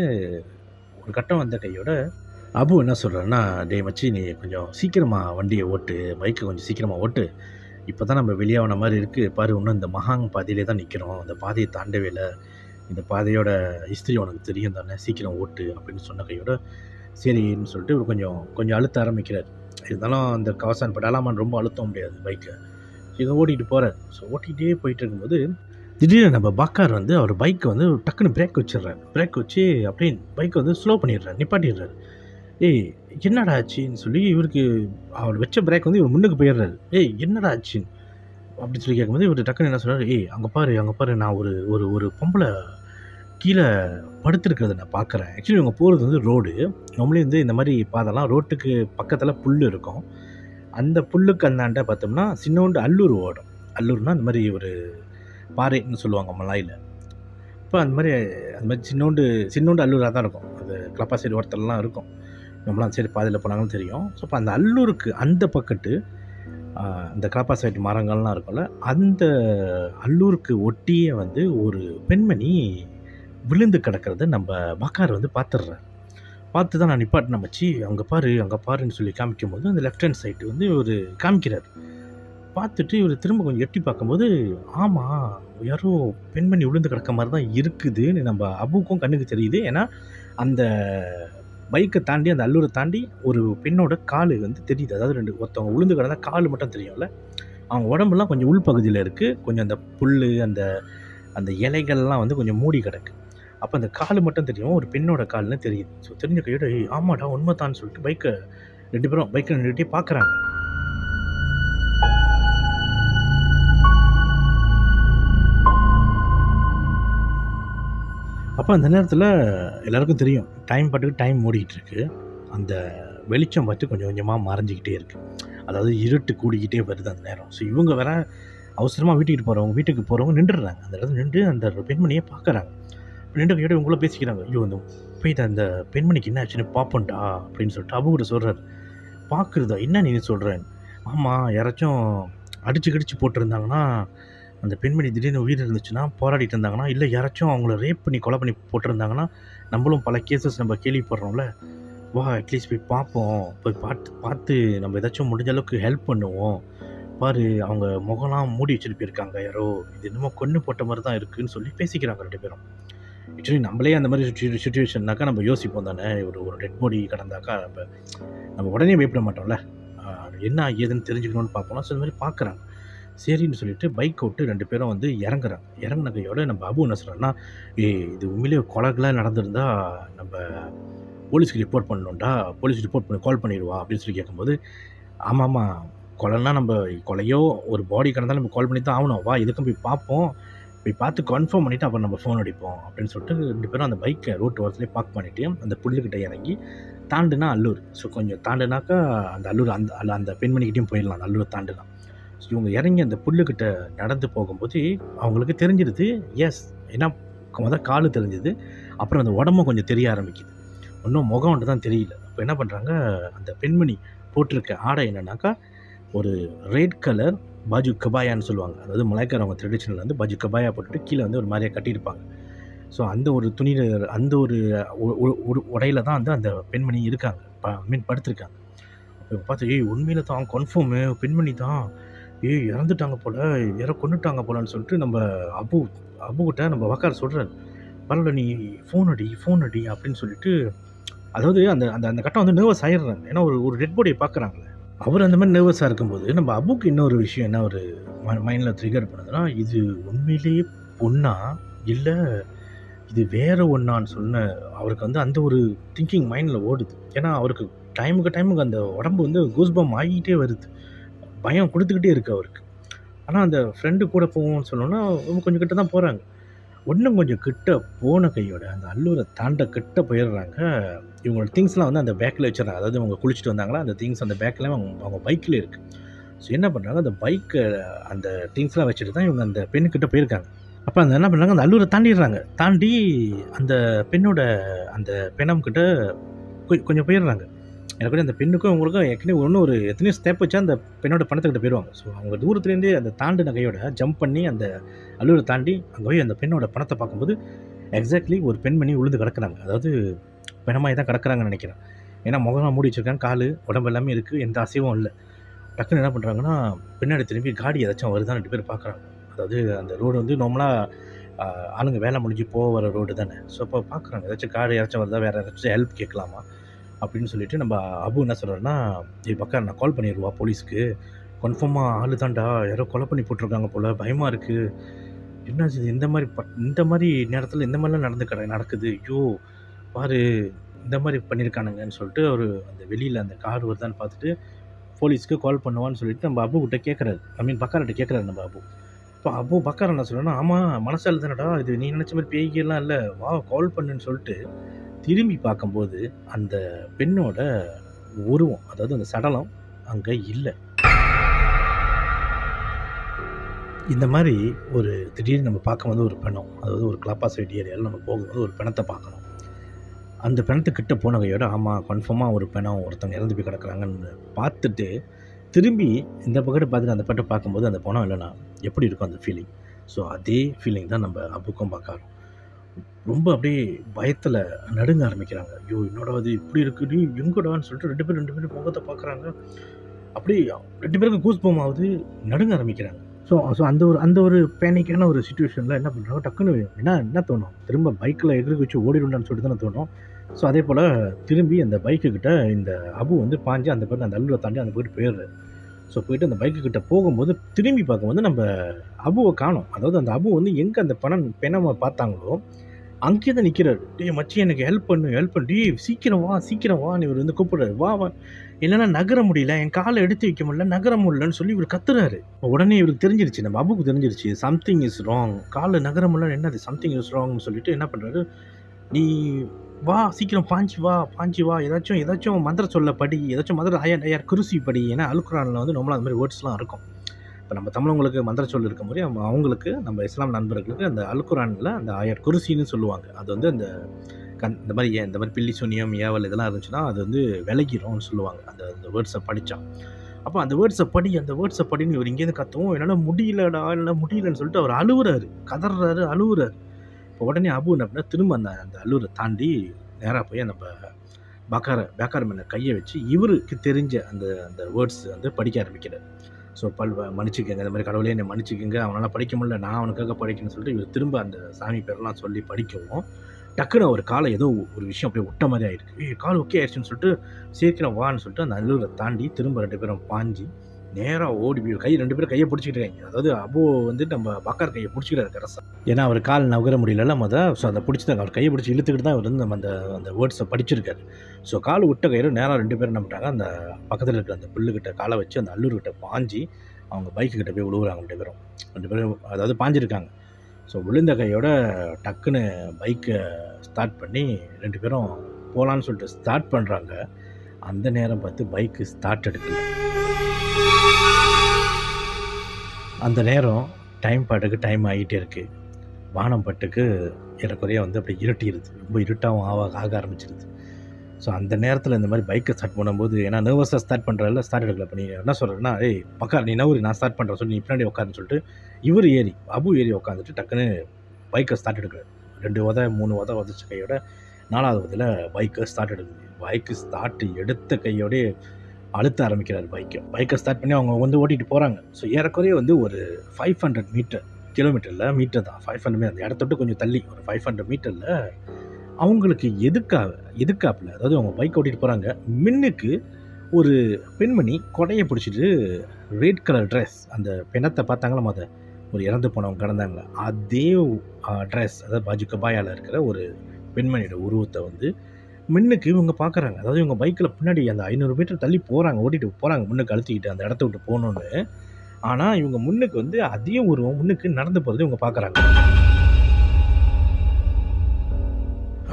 ஒரு கட்டம் வந்த கையோட அபு என்ன சொல்கிறான்னா டேய் மச்சி நீ கொஞ்சம் சீக்கிரமாக வண்டியை ஓட்டு பைக்கை கொஞ்சம் சீக்கிரமாக ஓட்டு இப்போ தான் நம்ம வெளியாகின மாதிரி இருக்குது பாரு இன்னும் இந்த மகாங் பாதையிலே தான் நிற்கிறோம் அந்த பாதையை தாண்டவே இல்லை இந்த பாதையோட ஹிஸ்ட்ரி உனக்கு தெரியும் தானே சீக்கிரம் ஓட்டு அப்படின்னு சொன்ன கையோட சரின்னு சொல்லிட்டு இவர் கொஞ்சம் கொஞ்சம் அழுத்த ஆரம்பிக்கிறார் இருந்தாலும் அந்த கவசான் படாலாமான்னு ரொம்ப அழுத்த முடியாது பைக்கை இதை ஓட்டிகிட்டு போகிறார் ஸோ ஓட்டிகிட்டே போயிட்டு இருக்கும்போது திடீர்னு நம்ம பாக்கார் வந்து அவர் பைக்கை வந்து டக்குன்னு பிரேக் வச்சிடுறாரு பிரேக் வச்சு அப்படியே பைக்கை வந்து ஸ்லோ பண்ணிடுறாரு நிப்பாட்டிடுறாரு ஏய் என்னடா ஆச்சுன்னு சொல்லி இவருக்கு அவர் வச்ச பிரேக் வந்து இவர் முன்னுக்கு போயிடுறாரு ஏய் என்னடா ஆச்சுன்னு அப்படின்னு சொல்லி கேட்கும்போது இவர் டக்குன்னு என்ன சொல்றாரு ஏய் அங்கே பாரு அங்கே பாரு நான் ஒரு ஒரு ஒரு பொம்பளை கீழே படுத்திருக்கிறத நான் பார்க்குறேன் ஆக்சுவலி இவங்க போகிறது வந்து ரோடு நார்மலி வந்து இந்த மாதிரி பாதெல்லாம் ரோட்டுக்கு பக்கத்தில் புல் இருக்கும் அந்த புல்லுக்கு அந்தாண்ட பார்த்தோம்னா சின்னோண்டு அல்லூர் ஓடும் அல்லூர்னா அந்த மாதிரி ஒரு பாறைன்னு சொல்லுவாங்க மலாயில் இப்போ அந்த மாதிரி அந்த மாதிரி சின்னோண்டு சின்னோண்டு அல்லூராக தான் இருக்கும் அது கிளப்பா சைடு ஓரத்துலலாம் இருக்கும் நம்மளாம் சரி பாதையில் போனாங்களும் தெரியும் ஸோ இப்போ அந்த அல்லூருக்கு அந்த பக்கத்து ஆஹ், அந்த கிளப்பா சைடு மரங்கள்லாம் இருக்கும்ல அந்த அல்லூருக்கு ஒட்டியே வந்து ஒரு பெண்மணி விழுந்து கிடக்கிறத நம்ம பக்கார் வந்து பார்த்துடுறாரு பார்த்து தான் நான் நிப்பாட்டின மச்சி அங்கே பாரு அங்கே பாருன்னு சொல்லி காமிக்கும் போது அந்த லெஃப்ட் ஹேண்ட் சைடு வந்து ஒரு காமிக்கிறார் பார்த்துட்டு இவர் திரும்ப கொஞ்சம் எட்டி பார்க்கும்போது ஆமாம் யாரோ பெண்மணி விழுந்து கிடக்க மாதிரி தான் இருக்குதுன்னு நம்ம அபுக்கும் கண்ணுக்கு தெரியுது ஏன்னா அந்த பைக்கை தாண்டி அந்த அல்லூரை தாண்டி ஒரு பெண்ணோட கால் வந்து தெரியுது அதாவது ரெண்டு ஒருத்தவங்க விழுந்து கிடந்தா கால் மட்டும் தெரியும்ல அவங்க உடம்புலாம் கொஞ்சம் உள்பகுதியில் இருக்குது கொஞ்சம் அந்த புல் அந்த அந்த இலைகள்லாம் வந்து கொஞ்சம் மூடி கிடக்கு அப்போ அந்த கால் மட்டும் தெரியும் ஒரு பெண்ணோட கால்னு தெரியுது ஸோ தெரிஞ்ச கையோட "ஏய், ஆமாடா உண்மைதான்னு சொல்லிட்டு பைக்கை ரெண்டு பேரும் பைக்கை நின்றுட்டே பார்க்குறாங்க அப்போ அந்த நேரத்தில் எல்லாருக்கும் தெரியும் டைம் பாட்டுக்கு டைம் ஓடிக்கிட்டு இருக்கு அந்த வெளிச்சம் பார்த்து கொஞ்சம் கொஞ்சமாக மறைஞ்சிக்கிட்டே இருக்கு அதாவது இருட்டு கூடிக்கிட்டே வருது அந்த நேரம் ஸோ இவங்க வேற அவசரமாக வீட்டுக்கு போகிறவங்க வீட்டுக்கு போகிறவங்க நின்றுடுறாங்க அந்த இடத்துல நின்று அந்த பெண்மணியை பார்க்குறாங்க நின்று கையோட இவங்கள பேசிக்கிறாங்க ஐயோ அந்த போயிட்டு அந்த பெண்மணிக்கு என்ன ஆச்சுன்னு பார்ப்போம்டா அப்படின்னு சொல்லிட்டு அவங்க கூட சொல்கிறாரு பார்க்குறதா என்ன நீ சொல்கிறேன் ஆமாம் யாராச்சும் அடிச்சு கடிச்சு போட்டிருந்தாங்கன்னா அந்த பெண்மணி திடீர்னு உயிர் இருந்துச்சுன்னா போராடிட்டு இருந்தாங்கன்னா இல்லை யாராச்சும் அவங்கள ரேப் பண்ணி கொலை பண்ணி போட்டிருந்தாங்கன்னா நம்மளும் பல கேசஸ் நம்ம கேள்விப்படுறோம்ல வா அட்லீஸ்ட் போய் பார்ப்போம் போய் பார்த்து பார்த்து நம்ம ஏதாச்சும் முடிஞ்ச அளவுக்கு ஹெல்ப் பண்ணுவோம் பாரு அவங்க முகம்லாம் மூடி வச்சுட்டு போயிருக்காங்க யாரோ இது என்னமோ கொன்று போட்ட மாதிரி தான் இருக்குன்னு சொல்லி பேசிக்கிறாங்க ரெண்டு பேரும் ஆக்சுவலி நம்மளே அந்த மாதிரி சுச்சுவே சுச்சுவேஷன்னாக்கா நம்ம யோசிப்போம் தானே ஒரு ஒரு டெட் பாடி கிடந்தாக்கா நம்ம நம்ம உடனே பயப்பட மாட்டோம்ல ஆஹ் என்ன ஏதுன்னு தெரிஞ்சுக்கணும்னு பார்ப்போம் ஸோ இந்த மாதிரி பார்க்குறாங்க சரின்னு சொல்லிட்டு பைக் விட்டு ரெண்டு பேரும் வந்து இறங்குறாங்க இறங்குன கையோட நம்ம அபு என்ன சொல்கிறோன்னா ஏ இது உண்மையிலேயே கொலைகளாக நடந்திருந்தா நம்ம போலீஸ்க்கு ரிப்போர்ட் பண்ணணும்டா போலீஸ் ரிப்போர்ட் பண்ணி கால் பண்ணிடுவா அப்படின்னு சொல்லி கேட்கும்போது ஆமாம் ஆமாம் கொலைன்னா நம்ம கொலையோ ஒரு பாடி கிடந்தாலும் நம்ம கால் பண்ணி தான் ஆகணும் வா இதுக்கும் போய் பார்ப்போம் போய் பார்த்து கன்ஃபார்ம் பண்ணிவிட்டு அப்புறம் நம்ம ஃபோன் அடிப்போம் அப்படின்னு சொல்லிட்டு ரெண்டு பேரும் அந்த பைக்கை ரோட்டு ஓரத்துலேயே பார்க் பண்ணிவிட்டு அந்த புல்லுக்கிட்ட இறங்கி தாண்டுனா அல்லூர் ஸோ கொஞ்சம் தாண்டுனாக்கா அந்த அல்லூர் அந்த அல்ல அந்த பெண்மணிக்கிட்டையும் போயிடலாம் அந்த அல்லூரை தாண்டுலாம் ஸோ இவங்க இறங்கி அந்த புல்லுக்கிட்ட நடந்து போகும்போது அவங்களுக்கு தெரிஞ்சிருது எஸ் ஏன்னா முதல் காலு தெரிஞ்சுது அப்புறம் அந்த உடம்பும் கொஞ்சம் தெரிய ஆரம்பிக்குது இன்னும் முகம் மட்டும் தான் தெரியல அப்போ என்ன பண்ணுறாங்க அந்த பெண்மணி போட்டிருக்க ஆடை என்னன்னாக்கா ஒரு ரெட் கலர் பாஜு கபாயான்னு சொல்லுவாங்க அதாவது மலைக்காரவங்க ட்ரெடிஷ்னல் வந்து பாஜு கபாயா போட்டுட்டு கீழே வந்து ஒரு மாதிரியாக கட்டியிருப்பாங்க ஸோ அந்த ஒரு துணியில் அந்த ஒரு ஒ- ஒ- ஒரு உடையில தான் வந்து அந்த பெண்மணி இருக்காங்க மீன் படுத்திருக்காங்க இப்போ பார்த்து ஏய் உண்மையில தான் கன்ஃபார்மு பெண்மணி தான் ஏய் இறந்துட்டாங்க போல யாரோ கொண்டுட்டாங்க போலன்னு சொல்லிட்டு நம்ம அபு அபுகிட்ட நம்ம வக்கார் சொல்கிறாரு பரவாயில்ல நீ ஃபோன் அடி ஃபோன் அடி அப்படின்னு சொல்லிட்டு அதாவது அந்த அந்த அந்த கட்டம் வந்து நர்வஸ் ஆயிடுறாங்க ஏன்னா ஒரு ஒரு டெட் பாடியை பார்க்குறாங்களே அவர் அந்த மாதிரி நர்வஸாக இருக்கும்போது நம்ம அபுக்கு இன்னொரு விஷயம் என்ன ஒரு மைண்டில் ட்ரிகர் பண்ணுதுன்னா இது உண்மையிலேயே பொண்ணா இல்லை இது வேற ஒன்றான்னு சொன்ன அவருக்கு வந்து அந்த ஒரு திங்கிங் மைண்டில் ஓடுது ஏன்னா அவருக்கு டைமுக்கு டைமுக்கு அந்த உடம்பு வந்து கூஸ்பம் ஆகிட்டே வருது பயம் கொடுத்துக்கிட்டே இருக்கு அவருக்கு ஆனால் அந்த ஃப்ரெண்டு கூட போவோம்னு சொன்னோன்னா அவங்க கொஞ்சம் கிட்ட தான் போகிறாங்க இன்னும் கொஞ்சம் கிட்ட போன கையோட அந்த அல்லூரை தாண்ட கிட்ட போயிடுறாங்க இவங்களோட திங்ஸ்லாம் வந்து அந்த பேக்கில் வச்சிடறாங்க அதாவது அவங்க குளிச்சுட்டு வந்தாங்களா அந்த திங்ஸ் அந்த பேக்கில் அவங்க அவங்க பைக்கில் இருக்குது ஸோ என்ன பண்ணுறாங்க அந்த பைக்கை அந்த திங்ஸ்லாம் வச்சுட்டு தான் இவங்க அந்த பெண்ணுக்கிட்ட போயிருக்காங்க அப்போ அந்த என்ன பண்ணுறாங்க அந்த அல்லூரை தாண்டிடுறாங்க தாண்டி அந்த பெண்ணோட அந்த பெணம்கிட்ட கொ- கொஞ்சம் போயிடுறாங்க எனக்கு வந்து அந்த பெண்ணுக்கும் அவங்களுக்கும் ஏற்கனவே ஒன்றும் ஒரு எத்தனையோ ஸ்டெப் வச்சா அந்த பெண்ணோட பணத்துக்கிட்ட போயிடுவாங்க ஸோ அவங்க தூரத்துலேருந்தே அந்த தாண்டு நகையோட ஜம்ப் பண்ணி அந்த அல்லூரை தாண்டி அங்கே போய் அந்த பெண்ணோட பணத்தை பார்க்கும்போது எக்ஸாக்ட்லி ஒரு பெண்மணி உழுது கிடக்குறாங்க அதாவது பிணமாய் தான் கிடக்குறாங்கன்னு நினைக்கிறேன் ஏன்னா முகமாக மூடி வச்சிருக்காங்க கால் உடம்பு எல்லாமே இருக்குது எந்த அசைவும் இல்லை டக்குன்னு என்ன பண்ணுறாங்கன்னா பின்னாடி திரும்பி காடி ஏதாச்சும் வருதான் ரெண்டு பேர் பார்க்குறாங்க அதாவது அந்த ரோடு வந்து நார்மலாக ஆளுங்க வேலை முடிஞ்சு போக வர ரோடு தானே ஸோ அப்போ பார்க்குறாங்க ஏதாச்சும் காடு யாராச்சும் வருதா வேறு ஏதாச்சும் ஹெல்ப் கேட்கலாமா அப்படின்னு சொல்லிட்டு நம்ம அபு என்ன சொல்கிறாருன்னா இது பக்கம் நான் கால் பண்ணிடுவா போலீஸ்க்கு கன்ஃபார்மாக ஆளு தான்டா யாரோ கொலை பண்ணி போட்டிருக்காங்க போல் பயமாக இருக்குது என்ன இது இந்த மாதிரி பட் இந்த மாதிரி நேரத்தில் இந்த மாதிரிலாம் நடந்து கிட நடக்குது ஐயோ பாரு இந்த மாதிரி பண்ணியிருக்கானுங்கன்னு சொல்லிட்டு அவர் அந்த வெளியில் அந்த கார் வருதான்னு பார்த்துட்டு போலீஸ்க்கு கால் பண்ணுவான்னு சொல்லிட்டு நம்ம அபு கிட்ட கேட்குறாரு ஐ மீன் பக்கார்கிட்ட கேட்குறாரு நம்ம அபு இப்போ அபு பக்கார் என்ன சொல்கிறேன்னா ஆமாம் மனசால் தானடா இது நீ நினச்ச மாதிரி பேய்கெல்லாம் இல்லை வா கால் பண்ணுன்னு சொல்லிட்டு திரும்பி பார்க்கும்போது அந்த பெண்ணோட உருவம் அதாவது அந்த சடலம் அங்கே இல்லை இந்த மாதிரி ஒரு திடீர்னு நம்ம பார்க்கும்போது ஒரு பிணம் அதாவது ஒரு கிளாப்பா சைட் ஏரியாவில் நம்ம போகும்போது ஒரு பிணத்தை பார்க்கணும் அந்த பிணத்துக்கிட்ட போனவையோட ஆமாம் கன்ஃபார்மாக ஒரு பிணம் ஒருத்தவங்க இறந்து போய் கிடக்குறாங்கன்னு பார்த்துட்டு திரும்பி இந்த பக்கத்தை பார்த்துட்டு அந்த பட்டை பார்க்கும்போது அந்த பணம் இல்லைன்னா எப்படி இருக்கும் அந்த ஃபீலிங் ஸோ அதே ஃபீலிங் தான் நம்ம அப்புக்கும் பார்க்குறோம் ரொம்ப அப்படியே பயத்தில் நடுங்க ஆரம்பிக்கிறாங்க ஐயோ என்னோட அது இப்படி இருக்கு நீ எங்கடான்னு சொல்லிட்டு ரெண்டு பேரும் ரெண்டு பேரும் முகத்தை பார்க்குறாங்க அப்படியே ரெண்டு பேருக்கும் கூஸ் ஆகுது நடுங்க ஆரம்பிக்கிறாங்க ஸோ ஸோ அந்த ஒரு அந்த ஒரு பேனிக்கான ஒரு சுச்சுவேஷனில் என்ன பண்ணுறாங்க டக்குன்னு என்ன என்ன தோணும் திரும்ப பைக்கில் எதிர்க்கு வச்சு ஓடிடுண்டான்னு சொல்லிட்டு தானே தோணும் ஸோ அதே போல் திரும்பி அந்த பைக்கு கிட்ட இந்த அபு வந்து பாஞ்சு அந்த பக்கம் அந்த அல்லூரை தாண்டி அந்த போயிட்டு போயிடுறாரு ஸோ போயிட்டு அந்த பைக்கு கிட்ட போகும்போது திரும்பி பார்க்கும்போது நம்ம அபுவை காணோம் அதாவது அந்த அபு வந்து எங்கே அந்த பணம் பெணமை பார்த்தாங்களோ அங்கேயே தான் நிற்கிறாரு டேய் மச்சி எனக்கு ஹெல்ப் பண்ணு ஹெல்ப் பண்ணு டேய் சீக்கிரம் வா சீக்கிரம் வான்னு இவர் வந்து கூப்பிடுறாரு வா வா இல்லைன்னா நகர முடியல என் காலை எடுத்து வைக்க முடியல நகர முடியலன்னு சொல்லி இவர் கத்துறாரு உடனே இவருக்கு தெரிஞ்சிருச்சு நம்ம அபுக்கு தெரிஞ்சிருச்சு சம்திங் இஸ் ராங் காலை நகர முடியல என்னது சம்திங் இஸ் ராங்னு சொல்லிட்டு என்ன பண்ணுறாரு நீ வா சீக்கிரம் பாஞ்சு வா பாஞ்சு வா ஏதாச்சும் ஏதாச்சும் மந்திர சொல்ல படி ஏதாச்சும் மந்திர ஐயர் ஐயர் குருசி படி ஏன்னா அலுக்குரானில் வந்து நம்மளும் அந்த மாதிரி வேர்ட்ஸ்லாம் இருக்கும் இப்போ நம்ம தமிழங்களுக்கு மந்திர சொல் இருக்க மாதிரி அவங்க அவங்களுக்கு நம்ம இஸ்லாம் நண்பர்களுக்கு அந்த அல்குரானில் அந்த ஆயர் குருசின்னு சொல்லுவாங்க அது வந்து அந்த கண் இந்த மாதிரி ஏன் இந்த மாதிரி பில்லி சுனியம் ஏவல் இதெல்லாம் இருந்துச்சுன்னா அது வந்து விலகிரும்னு சொல்லுவாங்க அந்த அந்த வேர்ட்ஸை படித்தா அப்போ அந்த வேர்ட்ஸை படி அந்த வேர்ட்ஸை படின்னு இவர் இங்கேருந்து கத்தவும் என்னால் முடியலடா என்னால் முடியலன்னு சொல்லிட்டு அவர் அழுவுறாரு கதறாரு அழுவுறாரு இப்போ உடனே அபு என்ன பண்ணா திரும்ப அந்த அந்த அழுவுரை தாண்டி நேராக போய் நம்ம பக்கார பேக்கார் மேலே கையை வச்சு இவருக்கு தெரிஞ்ச அந்த அந்த வேர்ட்ஸ் வந்து படிக்க ஆரம்பிக்கிறார் ஸோ பல் மன்னிச்சுக்கங்க இந்த மாதிரி கடவுளே என்னை மன்னிச்சுக்கங்க அவனால் படிக்க முடியல நான் அவனுக்காக படிக்கணும்னு சொல்லிட்டு இவர் திரும்ப அந்த சாமி பேரெல்லாம் சொல்லி படிக்கவும் டக்குன்னு ஒரு காலை ஏதோ ஒரு விஷயம் அப்படியே விட்ட மாதிரி ஆயிருக்கு ஏய் கால் ஓகே ஆயிடுச்சுன்னு சொல்லிட்டு சீக்கிரம் வான்னு சொல்லிட்டு அந்த நல்லூரை தாண்டி திரும்ப ரெண்டு பேரும் பாஞ்சு நேராக ஓடி போய் கை ரெண்டு பேரும் கையை பிடிச்சிக்கிட்டு இருக்காங்க அதாவது அபோ வந்து நம்ம பக்கார் கையை பிடிச்சிக்கிறாரு கரசா ஏன்னா அவர் கால் நகர முடியல மொத ஸோ அதை பிடிச்சி அவர் கையை பிடிச்சி இழுத்துக்கிட்டு தான் அவர் வந்து நம்ம அந்த அந்த வேர்ட்ஸை படிச்சிருக்காரு ஸோ கால் விட்ட கயிறு நேராக ரெண்டு பேரும் என்ன பண்ணுறாங்க அந்த பக்கத்தில் இருக்கிற அந்த புல்லுக்கிட்ட காலை வச்சு அந்த அல்லூர்கிட்ட பாஞ்சி அவங்க பைக்கு கிட்ட போய் விழுவுறாங்க ரெண்டு பேரும் ரெண்டு பேரும் அதாவது பாஞ்சிருக்காங்க ஸோ விழுந்த கையோட டக்குன்னு பைக்கை ஸ்டார்ட் பண்ணி ரெண்டு பேரும் போகலான்னு சொல்லிட்டு ஸ்டார்ட் பண்ணுறாங்க அந்த நேரம் பார்த்து பைக்கு ஸ்டார்ட் எடுக்கல அந்த நேரம் டைம் பாட்டுக்கு டைம் ஆகிட்டே இருக்குது வானம் பாட்டுக்கு ஏறக்குறைய வந்து அப்படி இருட்டிடுது ரொம்ப இருட்டாகவும் ஆக ஆக ஆரம்பிச்சிருது ஸோ அந்த நேரத்தில் இந்த மாதிரி பைக்கை ஸ்டார்ட் பண்ணும்போது ஏன்னா நர்வஸாக ஸ்டார்ட் பண்ணுறதில்ல ஸ்டார்ட் எடுக்கல இப்போ நீ என்ன சொல்கிறேன்னா ஏய் பக்கார் நீ நவரு நான் ஸ்டார்ட் பண்ணுறேன் சொல்லி நீ பின்னாடி உட்காருன்னு சொல்லிட்டு இவர் ஏறி அபு ஏறி உட்காந்துட்டு டக்குன்னு பைக்கை ஸ்டார்ட் எடுக்கிறார் ரெண்டு உத மூணு உத உதச்ச கையோட நாலாவது உதல பைக்கை ஸ்டார்ட் எடுக்குது பைக்கு ஸ்டார்ட் எடுத்த கையோடே அழுத்த ஆரம்பிக்கிறார் பைக்கை பைக்கை ஸ்டார்ட் பண்ணி அவங்க வந்து ஓட்டிகிட்டு போகிறாங்க ஸோ ஏறக்குறைய வந்து ஒரு ஃபைவ் ஹண்ட்ரட் மீட்டர் கிலோமீட்டரில் மீட்டர் தான் ஃபைவ் ஹண்ட்ரட் மீட்டர் அந்த இடத்தொட்டு கொஞ்சம் தள்ளி ஒரு ஃபைவ் ஹண்ட்ரட் மீட்டரில் அவங்களுக்கு எதுக்காக எதுக்காப்பில் அதாவது அவங்க பைக் ஓட்டிகிட்டு போகிறாங்க மின்னுக்கு ஒரு பெண்மணி கொடையை பிடிச்சிட்டு ரெட் கலர் ட்ரெஸ் அந்த பிணத்தை பார்த்தாங்களா மொதல் ஒரு இறந்து போனவங்க கிடந்தாங்களே அதே ட்ரெஸ் அதாவது பாஜு கபாயால் இருக்கிற ஒரு பெண்மணியோட உருவத்தை வந்து மின்னுக்கு இவங்க பார்க்குறாங்க அதாவது இவங்க பைக்கில் பின்னாடி அந்த ஐநூறு மீட்டர் தள்ளி போகிறாங்க ஓட்டிகிட்டு போகிறாங்க முன்னுக்கு அழுத்திக்கிட்டு அந்த இடத்த விட்டு போகணுன்னு ஆனால் இவங்க முன்னுக்கு வந்து அதே உருவம் முன்னுக்கு நடந்து போகிறது இவங்க பார்க்குறாங்க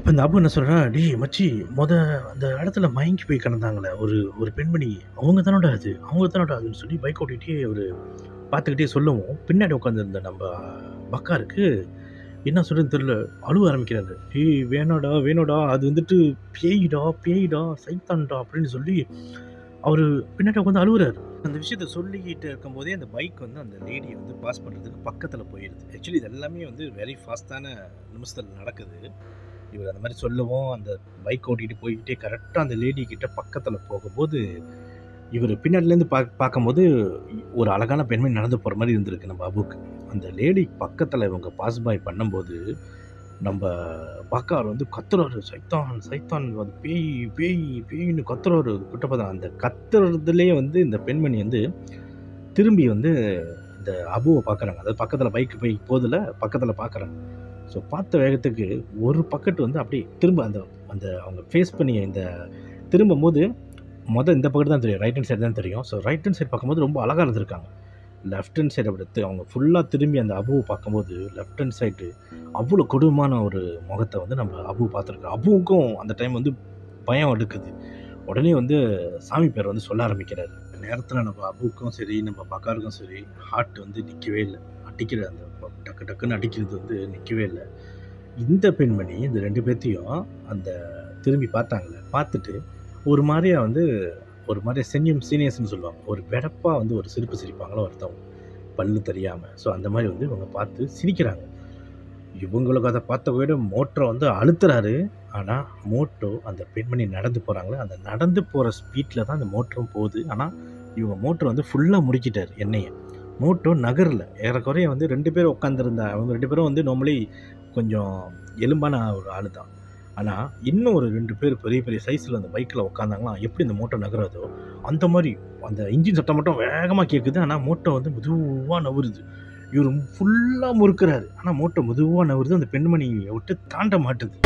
அப்போ இந்த அபு என்ன சொல்கிறா டேய் மச்சி மொத அந்த இடத்துல மயங்கி போய் கிடந்தாங்களே ஒரு ஒரு பெண்மணி அவங்க தானோட அது அவங்க தானோட அதுன்னு சொல்லி பைக் ஓட்டிகிட்டே அவர் பார்த்துக்கிட்டே சொல்லவும் பின்னாடி உட்காந்துருந்த நம்ம பக்காருக்கு என்ன சொல்றதுன்னு தெரியல அழுவ ஆரம்பிக்கிறாரு ஏய் வேணாடா வேணாடா அது வந்துட்டு பேய்டா பேய்டா சைத்தான்டா அப்படின்னு சொல்லி அவர் பின்னாடி உட்காந்து அழுகுறாரு அந்த விஷயத்த சொல்லிக்கிட்டு இருக்கும்போதே அந்த பைக் வந்து அந்த லேடியை வந்து பாஸ் பண்ணுறதுக்கு பக்கத்தில் போயிடுது ஆக்சுவலி இது எல்லாமே வந்து வெரி ஃபாஸ்ட்டான நிமிஷத்தில் நடக்குது இவர் அந்த மாதிரி சொல்லவும் அந்த பைக் ஓட்டிகிட்டு போய்கிட்டே கரெக்டாக அந்த லேடி கிட்ட பக்கத்தில் போகும்போது இவர் பின்னாடிலேருந்து பா பார்க்கும்போது ஒரு அழகான பெண்மணி நடந்து போகிற மாதிரி இருந்திருக்கு நம்ம அபுக்கு அந்த லேடி பக்கத்தில் இவங்க பாஸ் பாய் பண்ணும்போது நம்ம பக்கார் வந்து கத்துறாரு சைத்தான் சைத்தான் அது பேய் பேய் பேய்னு கத்துறாரு கிட்ட பார்த்தா அந்த கத்துறதுலேயே வந்து இந்த பெண்மணி வந்து திரும்பி வந்து இந்த அபுவை பார்க்குறாங்க அதாவது பக்கத்தில் பைக் போய் போதில் பக்கத்தில் பார்க்குறாங்க ஸோ பார்த்த வேகத்துக்கு ஒரு பக்கெட் வந்து அப்படியே திரும்ப அந்த அந்த அவங்க ஃபேஸ் பண்ணி இந்த திரும்பும் போது மொதல் இந்த பக்கத்து தான் தெரியும் ரைட் ஹேண்ட் சைடு தான் தெரியும் ஸோ ரைட் ஹேண்ட் சைடு பார்க்கும்போது ரொம்ப அழகாக இருந்திருக்காங்க லெஃப்ட் ஹேண்ட் சைடு அப்படி தி- அவங்க ஃபுல்லாக திரும்பி அந்த அபுவை பார்க்கும்போது லெஃப்ட் ஹேண்ட் சைடு அவ்வளோ கொடூரமான ஒரு முகத்தை வந்து நம்ம அபு பார்த்துருக்கோம் அபுவுக்கும் அந்த டைம் வந்து பயம் எடுக்குது உடனே வந்து சாமி பேர் வந்து சொல்ல ஆரம்பிக்கிறாரு இந்த நேரத்தில் நம்ம அபுக்கும் சரி நம்ம பக்காருக்கும் சரி ஹார்ட் வந்து நிற்கவே இல்லை அடிக்கிற அந்த ப- டக்கு டக்குன்னு அடிக்கிறது வந்து நிற்கவே இல்லை இந்த பெண்மணி இந்த ரெண்டு பேர்த்தையும் அந்த திரும்பி பார்த்தாங்களே பார்த்துட்டு ஒரு மாதிரியா வந்து ஒரு மாதிரி சென்யூம் சீனியர்ஸ்னு சொல்லுவாங்க ஒரு வெடப்பாக வந்து ஒரு சிரிப்பு சிரிப்பாங்களோ ஒருத்தவங்க பல்லு தெரியாமல் ஸோ அந்த மாதிரி வந்து இவங்க பார்த்து சிரிக்கிறாங்க இவங்களுக்கு அதை பார்த்த விட மோட்டரை வந்து அழுத்துறாரு ஆனால் மோட்டோ அந்த பெண்மணி நடந்து போகிறாங்களே அந்த நடந்து போகிற ஸ்பீட்டில் தான் அந்த மோட்டரும் போகுது ஆனால் இவங்க மோட்டர் வந்து ஃபுல்லாக முடிக்கிட்டார் எண்ணெயை மோட்டோ நகரில் ஏறக்குறைய வந்து ரெண்டு பேரும் உட்காந்துருந்த அவங்க ரெண்டு பேரும் வந்து நார்மலி கொஞ்சம் எலும்பான ஒரு ஆள் தான் ஆனால் இன்னும் ஒரு ரெண்டு பேர் பெரிய பெரிய சைஸில் அந்த பைக்கில் உட்காந்தாங்களா எப்படி இந்த மோட்டோ நகராதோ அந்த மாதிரி அந்த இன்ஜின் சத்தம் மட்டும் வேகமாக கேட்குது ஆனால் மோட்டோ வந்து மெதுவாக நவருது இவர் ஃபுல்லாக முறுக்கிறாரு ஆனால் மோட்டோ மெதுவாக நவருது அந்த பெண்மணியை விட்டு தாண்ட மாட்டுது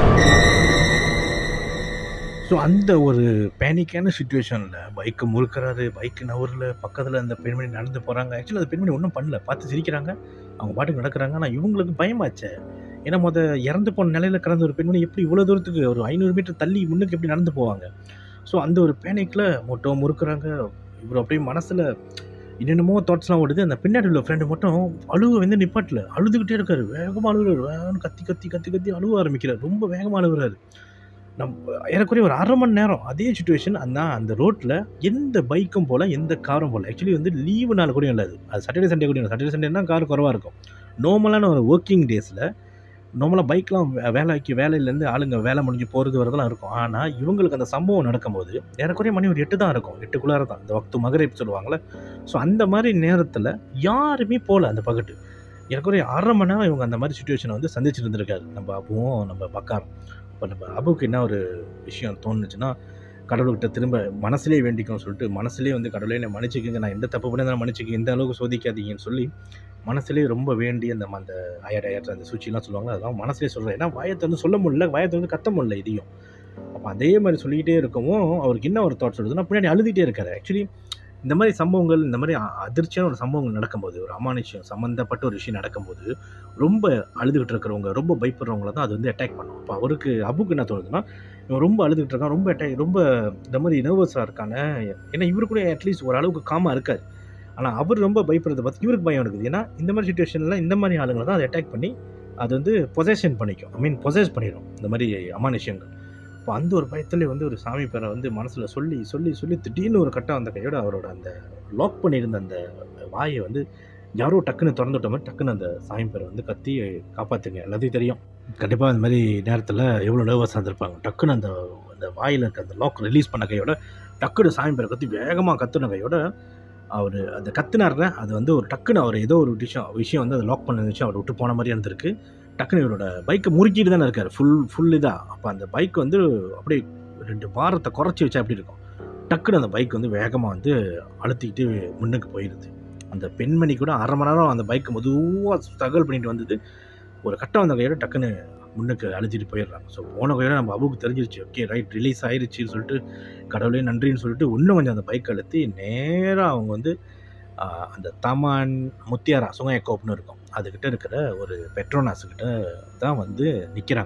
ஸோ அந்த ஒரு பேனிக்கான சுச்சுவேஷனில் பைக்கை முறுக்கிறாரு பைக்கு நவரில் பக்கத்தில் அந்த பெண்மணி நடந்து போகிறாங்க ஆக்சுவலி அந்த பெண்மணி ஒன்றும் பண்ணல பார்த்து சிரிக்கிறாங்க அவங்க பாட்டுக்கு நடக்கிறாங்க ஆனால் இவங்களுக்கு பயமாச்சே ஏன்னா மொத இறந்து போன நிலையில் கிடந்த ஒரு பெண்மணி எப்படி இவ்வளோ தூரத்துக்கு ஒரு ஐநூறு மீட்டர் தள்ளி முன்னுக்கு எப்படி நடந்து போவாங்க ஸோ அந்த ஒரு பேனிக்கில் மொட்டோ முறுக்குறாங்க இவர் அப்படியே மனசில் என்னென்னமோ தாட்ஸ்லாம் ஓடுது அந்த பின்னாடி உள்ள ஃப்ரெண்டு மட்டும் அழுவ வந்து நிப்பாட்டில் அழுதுகிட்டே இருக்காரு வேகமாக அழுகுறாரு வேகம்னு கத்தி கத்தி கத்தி கத்தி அழுவ ஆரம்பிக்கிறார் ரொம்ப வேகமாக அழுகுறாரு நம்ம ஏறக்குறைய ஒரு அரை மணி நேரம் அதே சுச்சுவேஷன் அந்த அந்த ரோட்டில் எந்த பைக்கும் போல் எந்த காரும் போல் ஆக்சுவலி வந்து லீவு நாள் கூட இல்லை அது அது சாட்டர்டே சண்டே கூட இல்லை சாட்டர்டே சண்டேனா கார் குறவாக இருக்கும் நார்மலான ஒரு ஒர்க்கிங் டேஸில் நார்மலாக பைக்லாம் வே- வேலைக்கு வேலையிலேருந்து ஆளுங்க வேலை முடிஞ்சு போகிறது வரதெல்லாம் இருக்கும் ஆனால் இவங்களுக்கு அந்த சம்பவம் நடக்கும்போது ஏறக்குறைய மணி ஒரு எட்டு தான் இருக்கும் எட்டுக்குள்ளார தான் இந்த வக்து மகரேப் சொல்லுவாங்கள்ல ஸோ அந்த மாதிரி நேரத்தில் யாருமே போகல அந்த பக்கத்து ஏறக்குறைய அரை மணி நேரம் இவங்க அந்த மாதிரி சுச்சுவேஷனை வந்து சந்திச்சுட்டு இருந்திருக்காரு நம்ம அபுவும் நம்ம பக்காரும் இப்போ நம்ம அபுக்கு என்ன ஒரு விஷயம் தோணுச்சுன்னா கடவுள்கிட்ட திரும்ப மனசுலேயே வேண்டிக்கணும்னு சொல்லிட்டு மனசுலேயே வந்து கடவுளே என்னை மன்னிச்சிக்கங்க நான் எந்த தப்பு பண்ணி மன்னிச்சிக்க இந்த அளவுக்கு சோதிக்காதீங்கன்னு சொல்லி மனசுலேயே ரொம்ப வேண்டி அந்த அந்த அயட் அயற்ற அந்த சூழ்ச்சிலாம் சொல்லுவாங்க அதெல்லாம் மனசுலேயே சொல்கிறேன் ஏன்னா வாயத்தை வந்து சொல்ல முடியல வாயத்தை வந்து கத்த முடியல இதையும் அப்போ அதே மாதிரி சொல்லிக்கிட்டே இருக்கவும் அவருக்கு என்ன ஒரு தாட் சொல்லுதுன்னா பின்னாடி அழுதுகிட்டே இருக்காரு ஆக்சுவலி இந்த மாதிரி சம்பவங்கள் இந்த மாதிரி அ- அதிர்ச்சியான ஒரு சம்பவங்கள் நடக்கும்போது ஒரு அமானுஷ்யம் சம்மந்தப்பட்ட ஒரு விஷயம் நடக்கும்போது ரொம்ப அழுதுகிட்டு இருக்கிறவங்க ரொம்ப பயப்படுறவங்கள தான் அது வந்து அட்டாக் பண்ணும் அப்போ அவருக்கு அபுக்கு என்ன தோணுதுன்னா இவன் ரொம்ப அழுதுகிட்டு இருக்கான் ரொம்ப அட்டாக் ரொம்ப இந்த மாதிரி நர்வஸாக இருக்காங்க ஏன்னா இவரு கூட அட்லீஸ்ட் ஒரு அளவுக்கு காமாக இருக்காரு ஆனால் அவர் ரொம்ப பயப்படுறத பார்த்து இவருக்கு பயம் எடுக்குது ஏன்னா இந்த மாதிரி சுச்சுவேஷனில் இந்த மாதிரி ஆளுங்களை தான் அதை அட்டாக் பண்ணி அது வந்து பொசேஷன் பண்ணிக்கும் ஐ மீன் பொசேஸ் பண்ணிடும் இந்த மாதிரி அமானுஷ்யங்கள் இப்போ அந்த ஒரு பயத்துலேயே வந்து ஒரு சாமி பேரை வந்து மனசில் சொல்லி சொல்லி சொல்லி திடீர்னு ஒரு கட்டம் அந்த கையோட அவரோட அந்த லாக் பண்ணியிருந்த அந்த வாயை வந்து யாரோ டக்குன்னு திறந்து விட்ட மாதிரி டக்குன்னு அந்த சாமி பேரை வந்து கத்தி காப்பாற்றுங்க எல்லாத்தையும் தெரியும் கண்டிப்பாக இந்த மாதிரி நேரத்தில் எவ்வளோ நர்வஸாக இருந்திருப்பாங்க டக்குன்னு அந்த அந்த வாயில் இருக்க அந்த லாக் ரிலீஸ் பண்ண கையோட டக்குன்னு சாமி பேரை கத்தி வேகமாக கத்துன கையோட அவர் அந்த கத்துனார்ல அது வந்து ஒரு டக்குன்னு அவர் ஏதோ ஒரு விஷயம் விஷயம் வந்து அதை லாக் பண்ண விஷயம் அவர் விட்டு போன மாதிரி இருந்திருக்கு டக்குன்னு இவரோட பைக்கை முறுக்கிட்டு தானே இருக்கார் ஃபுல் ஃபுல் இதாக அப்போ அந்த பைக் வந்து அப்படியே ரெண்டு பாரத்தை குறைச்சி வச்சா எப்படி இருக்கும் டக்குன்னு அந்த பைக் வந்து வேகமாக வந்து அழுத்திக்கிட்டு முன்னுக்கு போயிடுது அந்த பெண்மணி கூட அரை மணி நேரம் அந்த பைக் மெதுவாக ஸ்ட்ரகிள் பண்ணிட்டு வந்தது ஒரு கட்டம் வந்த கையோட டக்குன்னு முன்னுக்கு அழுத்திட்டு போயிடுறாங்க ஸோ போன கையோட நம்ம அபுக்கு தெரிஞ்சிருச்சு ஓகே ரைட் ரிலீஸ் ஆயிருச்சுன்னு சொல்லிட்டு கடவுளே நன்றின்னு சொல்லிட்டு இன்னும் கொஞ்சம் அந்த பைக் அழுத்தி நேராக அவங்க வந்து ஆஹ், அந்த தமான் முத்தியாரா சுங்கையக்கோப்னு இருக்கும் அதுக்கிட்ட இருக்கிற ஒரு பெட்ரோனாஸுக்கிட்ட தான் வந்து நிற்கிறாங்க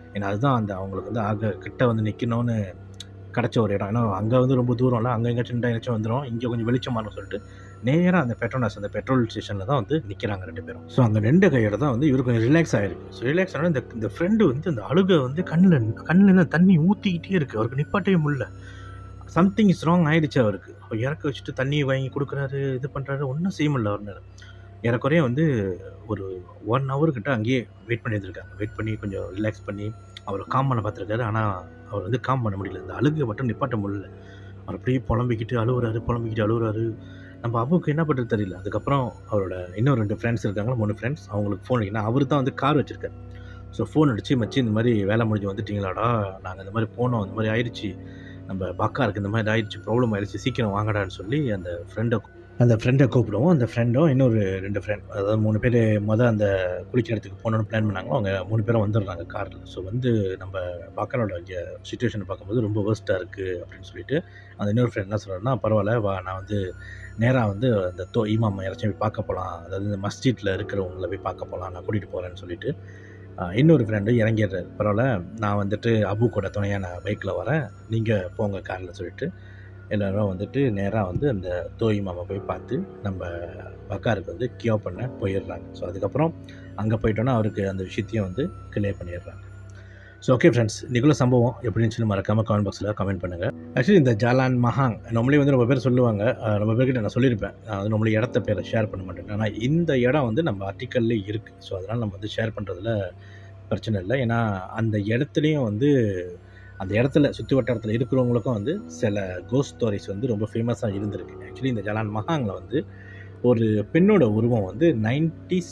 ஏன்னா அதுதான் அந்த அவங்களுக்கு வந்து ஆக கிட்ட வந்து நிற்கணும்னு கிடச்ச ஒரு இடம் ஏன்னா அங்கே வந்து ரொம்ப தூரம்ல அங்கே எங்கேயாச்சும் நின்றா எங்கேயாச்சும் வந்துடும் இங்கே கொஞ்சம் வெளிச்சமானு சொல்லிட்டு நேராக அந்த பெட்ரோனாஸ் அந்த பெட்ரோல் ஸ்டேஷனில் தான் வந்து நிற்கிறாங்க ரெண்டு பேரும் ஸோ அந்த ரெண்டு கையோட தான் வந்து இவர் கொஞ்சம் ரிலாக்ஸ் ஆகிருக்கு ஸோ ரிலாக்ஸ் ஆனால் இந்த இந்த ஃப்ரெண்டு வந்து அந்த அழுகை வந்து கண்ணில் கண்ணில் இருந்து தண்ணி ஊற்றிக்கிட்டே இருக்குது அவருக்கு நிப்பாட்டவே முடியல சம்திங் இஸ் ராங் ஆயிடுச்சு அவருக்கு அவர் இறக்க வச்சுட்டு தண்ணி வாங்கி கொடுக்குறாரு இது பண்ணுறாரு ஒன்றும் செய்ய முடியல அவர்னால ஏறக்குறைய வந்து ஒரு ஒன் ஹவர் கிட்ட அங்கேயே வெயிட் பண்ணி இருந்திருக்காங்க வெயிட் பண்ணி கொஞ்சம் ரிலாக்ஸ் பண்ணி அவரை காம் பண்ண பார்த்துருக்காரு ஆனால் அவர் வந்து காம் பண்ண முடியல இந்த அழுகை மட்டும் நிப்பாட்ட முடியல அவர் அப்படியே புலம்பிக்கிட்டு அழுகுறாரு புலம்பிக்கிட்டு அழுகுறாரு நம்ம அபுக்கு என்ன பண்ணுறது தெரியல அதுக்கப்புறம் அவரோட இன்னும் ரெண்டு ஃப்ரெண்ட்ஸ் இருக்காங்க மூணு ஃப்ரெண்ட்ஸ் அவங்களுக்கு ஃபோன் அடிக்கணும் அவர் தான் வந்து கார் வச்சுருக்காரு ஸோ ஃபோன் அடித்து மச்சி இந்த மாதிரி வேலை முடிஞ்சு வந்துட்டீங்களாடா நாங்கள் இந்த மாதிரி போனோம் இந்த மாதிரி ஆயிடுச்சு நம்ம பக்காருக்கு இந்த மாதிரி ஆயிடுச்சு ப்ராப்ளம் ஆயிடுச்சு சீக்கிரம் வாங்கடான்னு சொல்லி அந்த ஃப்ரெண்டை அந்த ஃப்ரெண்டை கூப்பிடுவோம் அந்த ஃப்ரெண்டும் இன்னொரு ரெண்டு ஃப்ரெண்ட் அதாவது மூணு பேர் மொதல் அந்த குளிக்கிற இடத்துக்கு போகணுன்னு பிளான் பண்ணாங்களோ அவங்க மூணு பேரும் வந்துடுறாங்க காரில் ஸோ வந்து நம்ம பக்கரோட இங்கே சுச்சுவேஷனை பார்க்கும்போது ரொம்ப வேர்ஸ்ட்டாக இருக்குது அப்படின்னு சொல்லிட்டு அந்த இன்னொரு ஃப்ரெண்ட் என்ன சொல்கிறாருன்னா பரவாயில்ல வா நான் வந்து நேராக வந்து அந்த தோ இமாம் யாராச்சும் போய் பார்க்க போகலாம் அதாவது இந்த மஸ்ஜிட்டில் இருக்கிறவங்கள போய் பார்க்க போகலாம் நான் கூட்டிகிட்டு போகிறேன்னு சொல்லிட்டு ஆஹ், இன்னொரு ஃப்ரெண்டு இறங்கிடுறாரு பரவாயில்ல நான் வந்துட்டு அபு கூட துணையாக நான் பைக்கில் வரேன் நீங்கள் போங்க காரில் சொல்லிட்டு எல்லோரும் வந்துட்டு நேராக வந்து அந்த தோய் மாமா போய் பார்த்து நம்ம பக்காருக்கு வந்து கியோ பண்ண போயிடுறாங்க ஸோ அதுக்கப்புறம் அங்கே போயிட்டோன்னா அவருக்கு அந்த விஷயத்தையும் வந்து கிளியர் பண்ணிடுறாங்க ஸோ ஓகே ஃப்ரெண்ட்ஸ் இன்றைக்குள்ள சம்பவம் எப்படி இருந்துச்சுன்னு மறக்காமல் கமெண்ட் பாக்ஸில் கமெண்ட் பண்ணுங்கள் ஆக்சுவலி இந்த ஜாலான் மஹாங் நார்மலி வந்து ரொம்ப பேர் சொல்லுவாங்க அஹ் ரொம்ப பேர்கிட்ட நான் சொல்லியிருப்பேன் நான் வந்து நம்மளே இடத்த பேரை ஷேர் பண்ண மாட்டேன் ஆனால் இந்த இடம் வந்து நம்ம ஆர்டிக்கல்லே இருக்குது ஸோ அதனால் நம்ம வந்து ஷேர் பண்ணுறதுல பிரச்சனை இல்லை ஏன்னா அந்த இடத்துலையும் வந்து அந்த இடத்துல சுற்று வட்டாரத்தில் இருக்கிறவங்களுக்கும் வந்து சில கோஸ்ட் ஸ்டோரிஸ் வந்து ரொம்ப ஃபேமஸாக இருந்திருக்கு ஆக்சுவலி இந்த ஜலான் மஹாங்கில் வந்து ஒரு பெண்ணோட உருவம் வந்து நைன்டிஸ்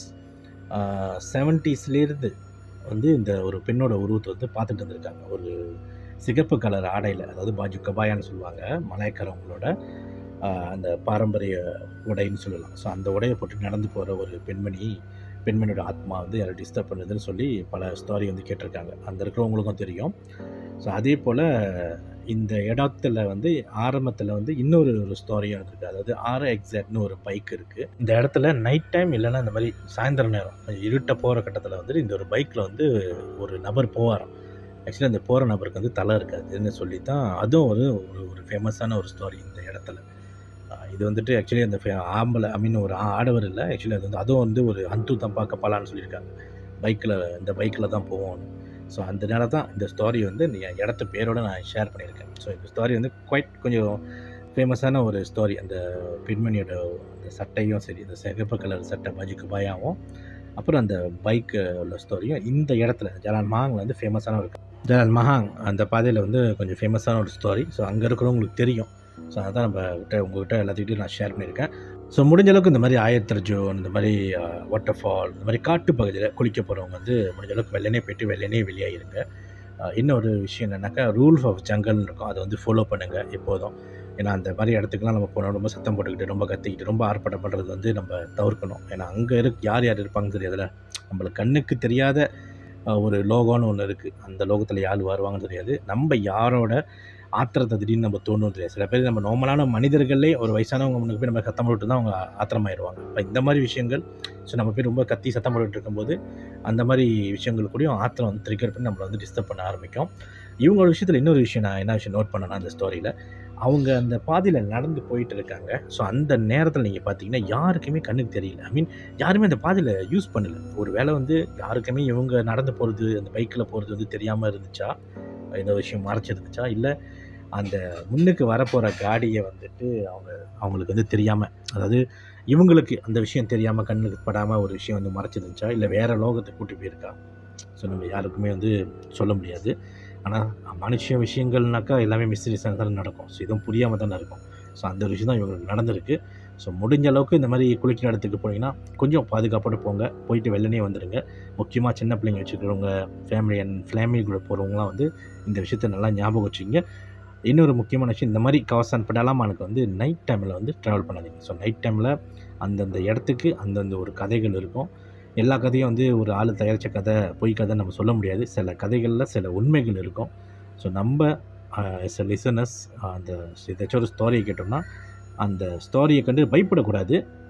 செவன்ட்டீஸ்லேருந்து வந்து இந்த ஒரு பெண்ணோட உருவத்தை வந்து பார்த்துட்டு இருந்திருக்காங்க ஒரு சிகப்பு கலர் ஆடையில் அதாவது பாஜு கபாயான்னு சொல்லுவாங்க மலாய்க்காரவங்களோட ஆஹ், அந்த பாரம்பரிய உடைன்னு சொல்லலாம் ஸோ அந்த உடையை போட்டு நடந்து போகிற ஒரு பெண்மணி பெண்மணியோட ஆத்மா வந்து யாரை டிஸ்டர்ப் பண்ணுதுன்னு சொல்லி பல ஸ்டோரி வந்து கேட்டிருக்காங்க அந்த இருக்கிறவங்களுக்கும் தெரியும் ஸோ அதே போல் இந்த இடத்துல வந்து ஆரம்பத்தில் வந்து இன்னொரு ஒரு ஸ்டோரியும் இருக்குது அதாவது ஆர் எக்ஸாக்ட்னு ஒரு பைக் இருக்குது இந்த இடத்துல நைட் டைம் இல்லைன்னா இந்த மாதிரி சாயந்தர நேரம் கொஞ்சம் இருட்ட போகிற கட்டத்தில் வந்து இந்த ஒரு பைக்கில் வந்து ஒரு நபர் போவாராம் ஆக்சுவலி அந்த போகிற நபருக்கு வந்து தலை இருக்காதுன்னு சொல்லி தான் அதுவும் ஒரு ஒரு ஒரு ஃபேமஸான ஒரு ஸ்டோரி இந்த இடத்துல ஆஹ் இது வந்துட்டு ஆக்சுவலி அந்த ஃபே- ஆம்பளை ஐ மீன் ஒரு ஆ- ஆடவர் இல்லை ஆக்சுவலி அது வந்து அதுவும் வந்து ஒரு அந்து தம்பா கப்பாலான்னு சொல்லியிருக்காங்க பைக்கில் இந்த பைக்கில் தான் போவோம்னு ஸோ அந்த நேரம் தான் இந்த ஸ்டோரி வந்து இந்த இடத்து பேரோட நான் ஷேர் பண்ணியிருக்கேன் ஸோ இந்த ஸ்டோரி வந்து குவைட் கொஞ்சம் ஃபேமஸான ஒரு ஸ்டோரி அந்த பெண்மணியோட அந்த சட்டையும் சரி இந்த சிகப்பு கலர் சட்டை மஜிக்கு பாயாவும் அப்புறம் அந்த பைக்கு உள்ள ஸ்டோரியும் இந்த இடத்துல ஜலான் மஹாங்கில் வந்து ஃபேமஸான ஒரு ஜலான் மஹாங் அந்த பாதையில் வந்து கொஞ்சம் ஃபேமஸான ஒரு ஸ்டோரி ஸோ அங்கே இருக்கிறவங்களுக்கு தெரியும் ஸோ அதான் நம்ம கிட்ட உங்ககிட்ட எல்லாத்துக்கிட்டையும் நான் ஷேர் பண்ணியிருக்கேன் ஸோ முடிஞ்ச அளவுக்கு இந்த மாதிரி ஆயத்தர்ஜோன் இந்த மாதிரி வாட்டர் ஃபால் இந்த மாதிரி காட்டு பகுதியில் குளிக்க போகிறவங்க வந்து முடிஞ்ச அளவுக்கு வெள்ளனே போயிட்டு வெள்ளனே வெளியாகிருங்க அஹ் இன்னொரு விஷயம் என்னென்னாக்கா ரூல்ஸ் ஆஃப் ஜங்கல்னு இருக்கும் அதை வந்து ஃபாலோ பண்ணுங்கள் எப்போதும் ஏன்னா அந்த மாதிரி இடத்துக்குலாம் நம்ம போனோம் ரொம்ப சத்தம் போட்டுக்கிட்டு ரொம்ப கத்திக்கிட்டு ரொம்ப ஆர்ப்பாட்டம் பண்ணுறது வந்து நம்ம தவிர்க்கணும் ஏன்னா அங்கே இருக்கு யார் யார் இருப்பாங்க தெரியாதுல்ல நம்மளுக்கு கண்ணுக்கு தெரியாத அஹ், ஒரு லோகம்னு ஒன்று இருக்குது அந்த லோகத்தில் யார் வருவாங்கன்னு தெரியாது நம்ம யாரோட ஆத்திரத்தை திடீர்னு நம்ம தோணும் தெரியாது சில பேர் நம்ம நார்மலான மனிதர்களே ஒரு வயசானவங்க முன்னுக்கு போய் நம்ம சத்தம் போட்டு தான் அவங்க ஆத்திரமாயிருவாங்க இப்போ இந்த மாதிரி விஷயங்கள் ஸோ நம்ம போய் ரொம்ப கத்தி சத்தம் போட்டுட்டு இருக்கும்போது அந்த மாதிரி விஷயங்கள் கூடயும் ஆத்திரம் வந்து ட்ரிகர் பண்ணி நம்மளை வந்து டிஸ்டர்ப் பண்ண ஆரம்பிக்கும் இவங்களோட விஷயத்தில் இன்னொரு விஷயம் நான் என்ன விஷயம் நோட் பண்ணேன்னா அந்த ஸ்டோரியில் அவங்க அந்த பாதையில் நடந்து போயிட்டு இருக்காங்க ஸோ அந்த நேரத்தில் நீங்கள் பார்த்தீங்கன்னா யாருக்குமே கண்ணுக்கு தெரியல ஐ மீன் யாருமே அந்த பாதையில் யூஸ் பண்ணல ஒரு வேளை வந்து யாருக்குமே இவங்க நடந்து போகிறது அந்த பைக்கில் போகிறது வந்து தெரியாமல் இருந்துச்சா இந்த விஷயம் மறைச்சிருந்துச்சா இல்லை அந்த முன்னுக்கு வரப்போகிற காடியை வந்துட்டு அவங்க அவங்களுக்கு வந்து தெரியாமல் அதாவது இவங்களுக்கு அந்த விஷயம் தெரியாமல் கண்ணுக்கு படாமல் ஒரு விஷயம் வந்து மறைச்சிருந்துச்சா இல்லை வேறு லோகத்தை கூட்டி போயிருக்கா ஸோ நம்ம யாருக்குமே வந்து சொல்ல முடியாது ஆனால் மனுஷ விஷயங்கள்னாக்கா எல்லாமே மிஸ்டரிஸாக தான் நடக்கும் ஸோ இதுவும் புரியாமல் தானே இருக்கும் ஸோ அந்த ஒரு விஷயம் தான் இவங்களுக்கு நடந்திருக்கு ஸோ முடிஞ்ச அளவுக்கு இந்த மாதிரி குளிக்கிற இடத்துக்கு போனீங்கன்னா கொஞ்சம் பாதுகாப்போடு போங்க போயிட்டு வெள்ளனே வந்துடுங்க முக்கியமாக சின்ன பிள்ளைங்க வச்சுக்கிறவங்க ஃபேமிலி அண்ட் ஃபேமிலி கூட போகிறவங்களாம் வந்து இந்த விஷயத்தை நல்லா ஞாபகம் வச்சுங்க இன்னொரு முக்கியமான விஷயம் இந்த மாதிரி கவசான் படாலாமானுக்கு வந்து நைட் டைமில் வந்து ட்ராவல் பண்ணாதீங்க ஸோ நைட் டைமில் அந்தந்த இடத்துக்கு அந்தந்த ஒரு கதைகள் இருக்கும் எல்லா கதையும் வந்து ஒரு ஆள் தயாரித்த கதை பொய் கதை நம்ம சொல்ல முடியாது சில கதைகளில் சில உண்மைகள் இருக்கும் ஸோ நம்ம எஸ் லிசனஸ் அந்த ஏதாச்சும் ஒரு ஸ்டோரியை கேட்டோம்னா அந்த ஸ்டோரியை கண்டு பயப்படக்கூடாது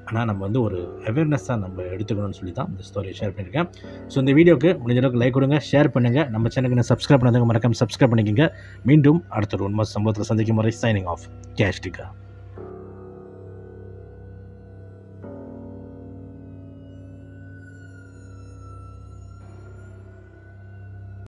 ஆனால் நம்ம வந்து ஒரு அவேர்னஸாக நம்ம எடுத்துக்கணும்னு சொல்லி தான் இந்த ஸ்டோரியை ஷேர் பண்ணியிருக்கேன் ஸோ இந்த வீடியோக்கு முடிஞ்ச அளவுக்கு லைக் கொடுங்க ஷேர் பண்ணுங்கள் நம்ம சேனலுக்கு சப்ஸ்கிரைப் பண்ணாதவங்க மறக்காம சப்ஸ்கிரைப் பண்ணிக்கோங்க மீண்டும் அடுத்த ஒரு உண்மை சம்பவத்தில் சந்திக்கும் முறை சைனிங் ஆஃப் கேஷ்டிகா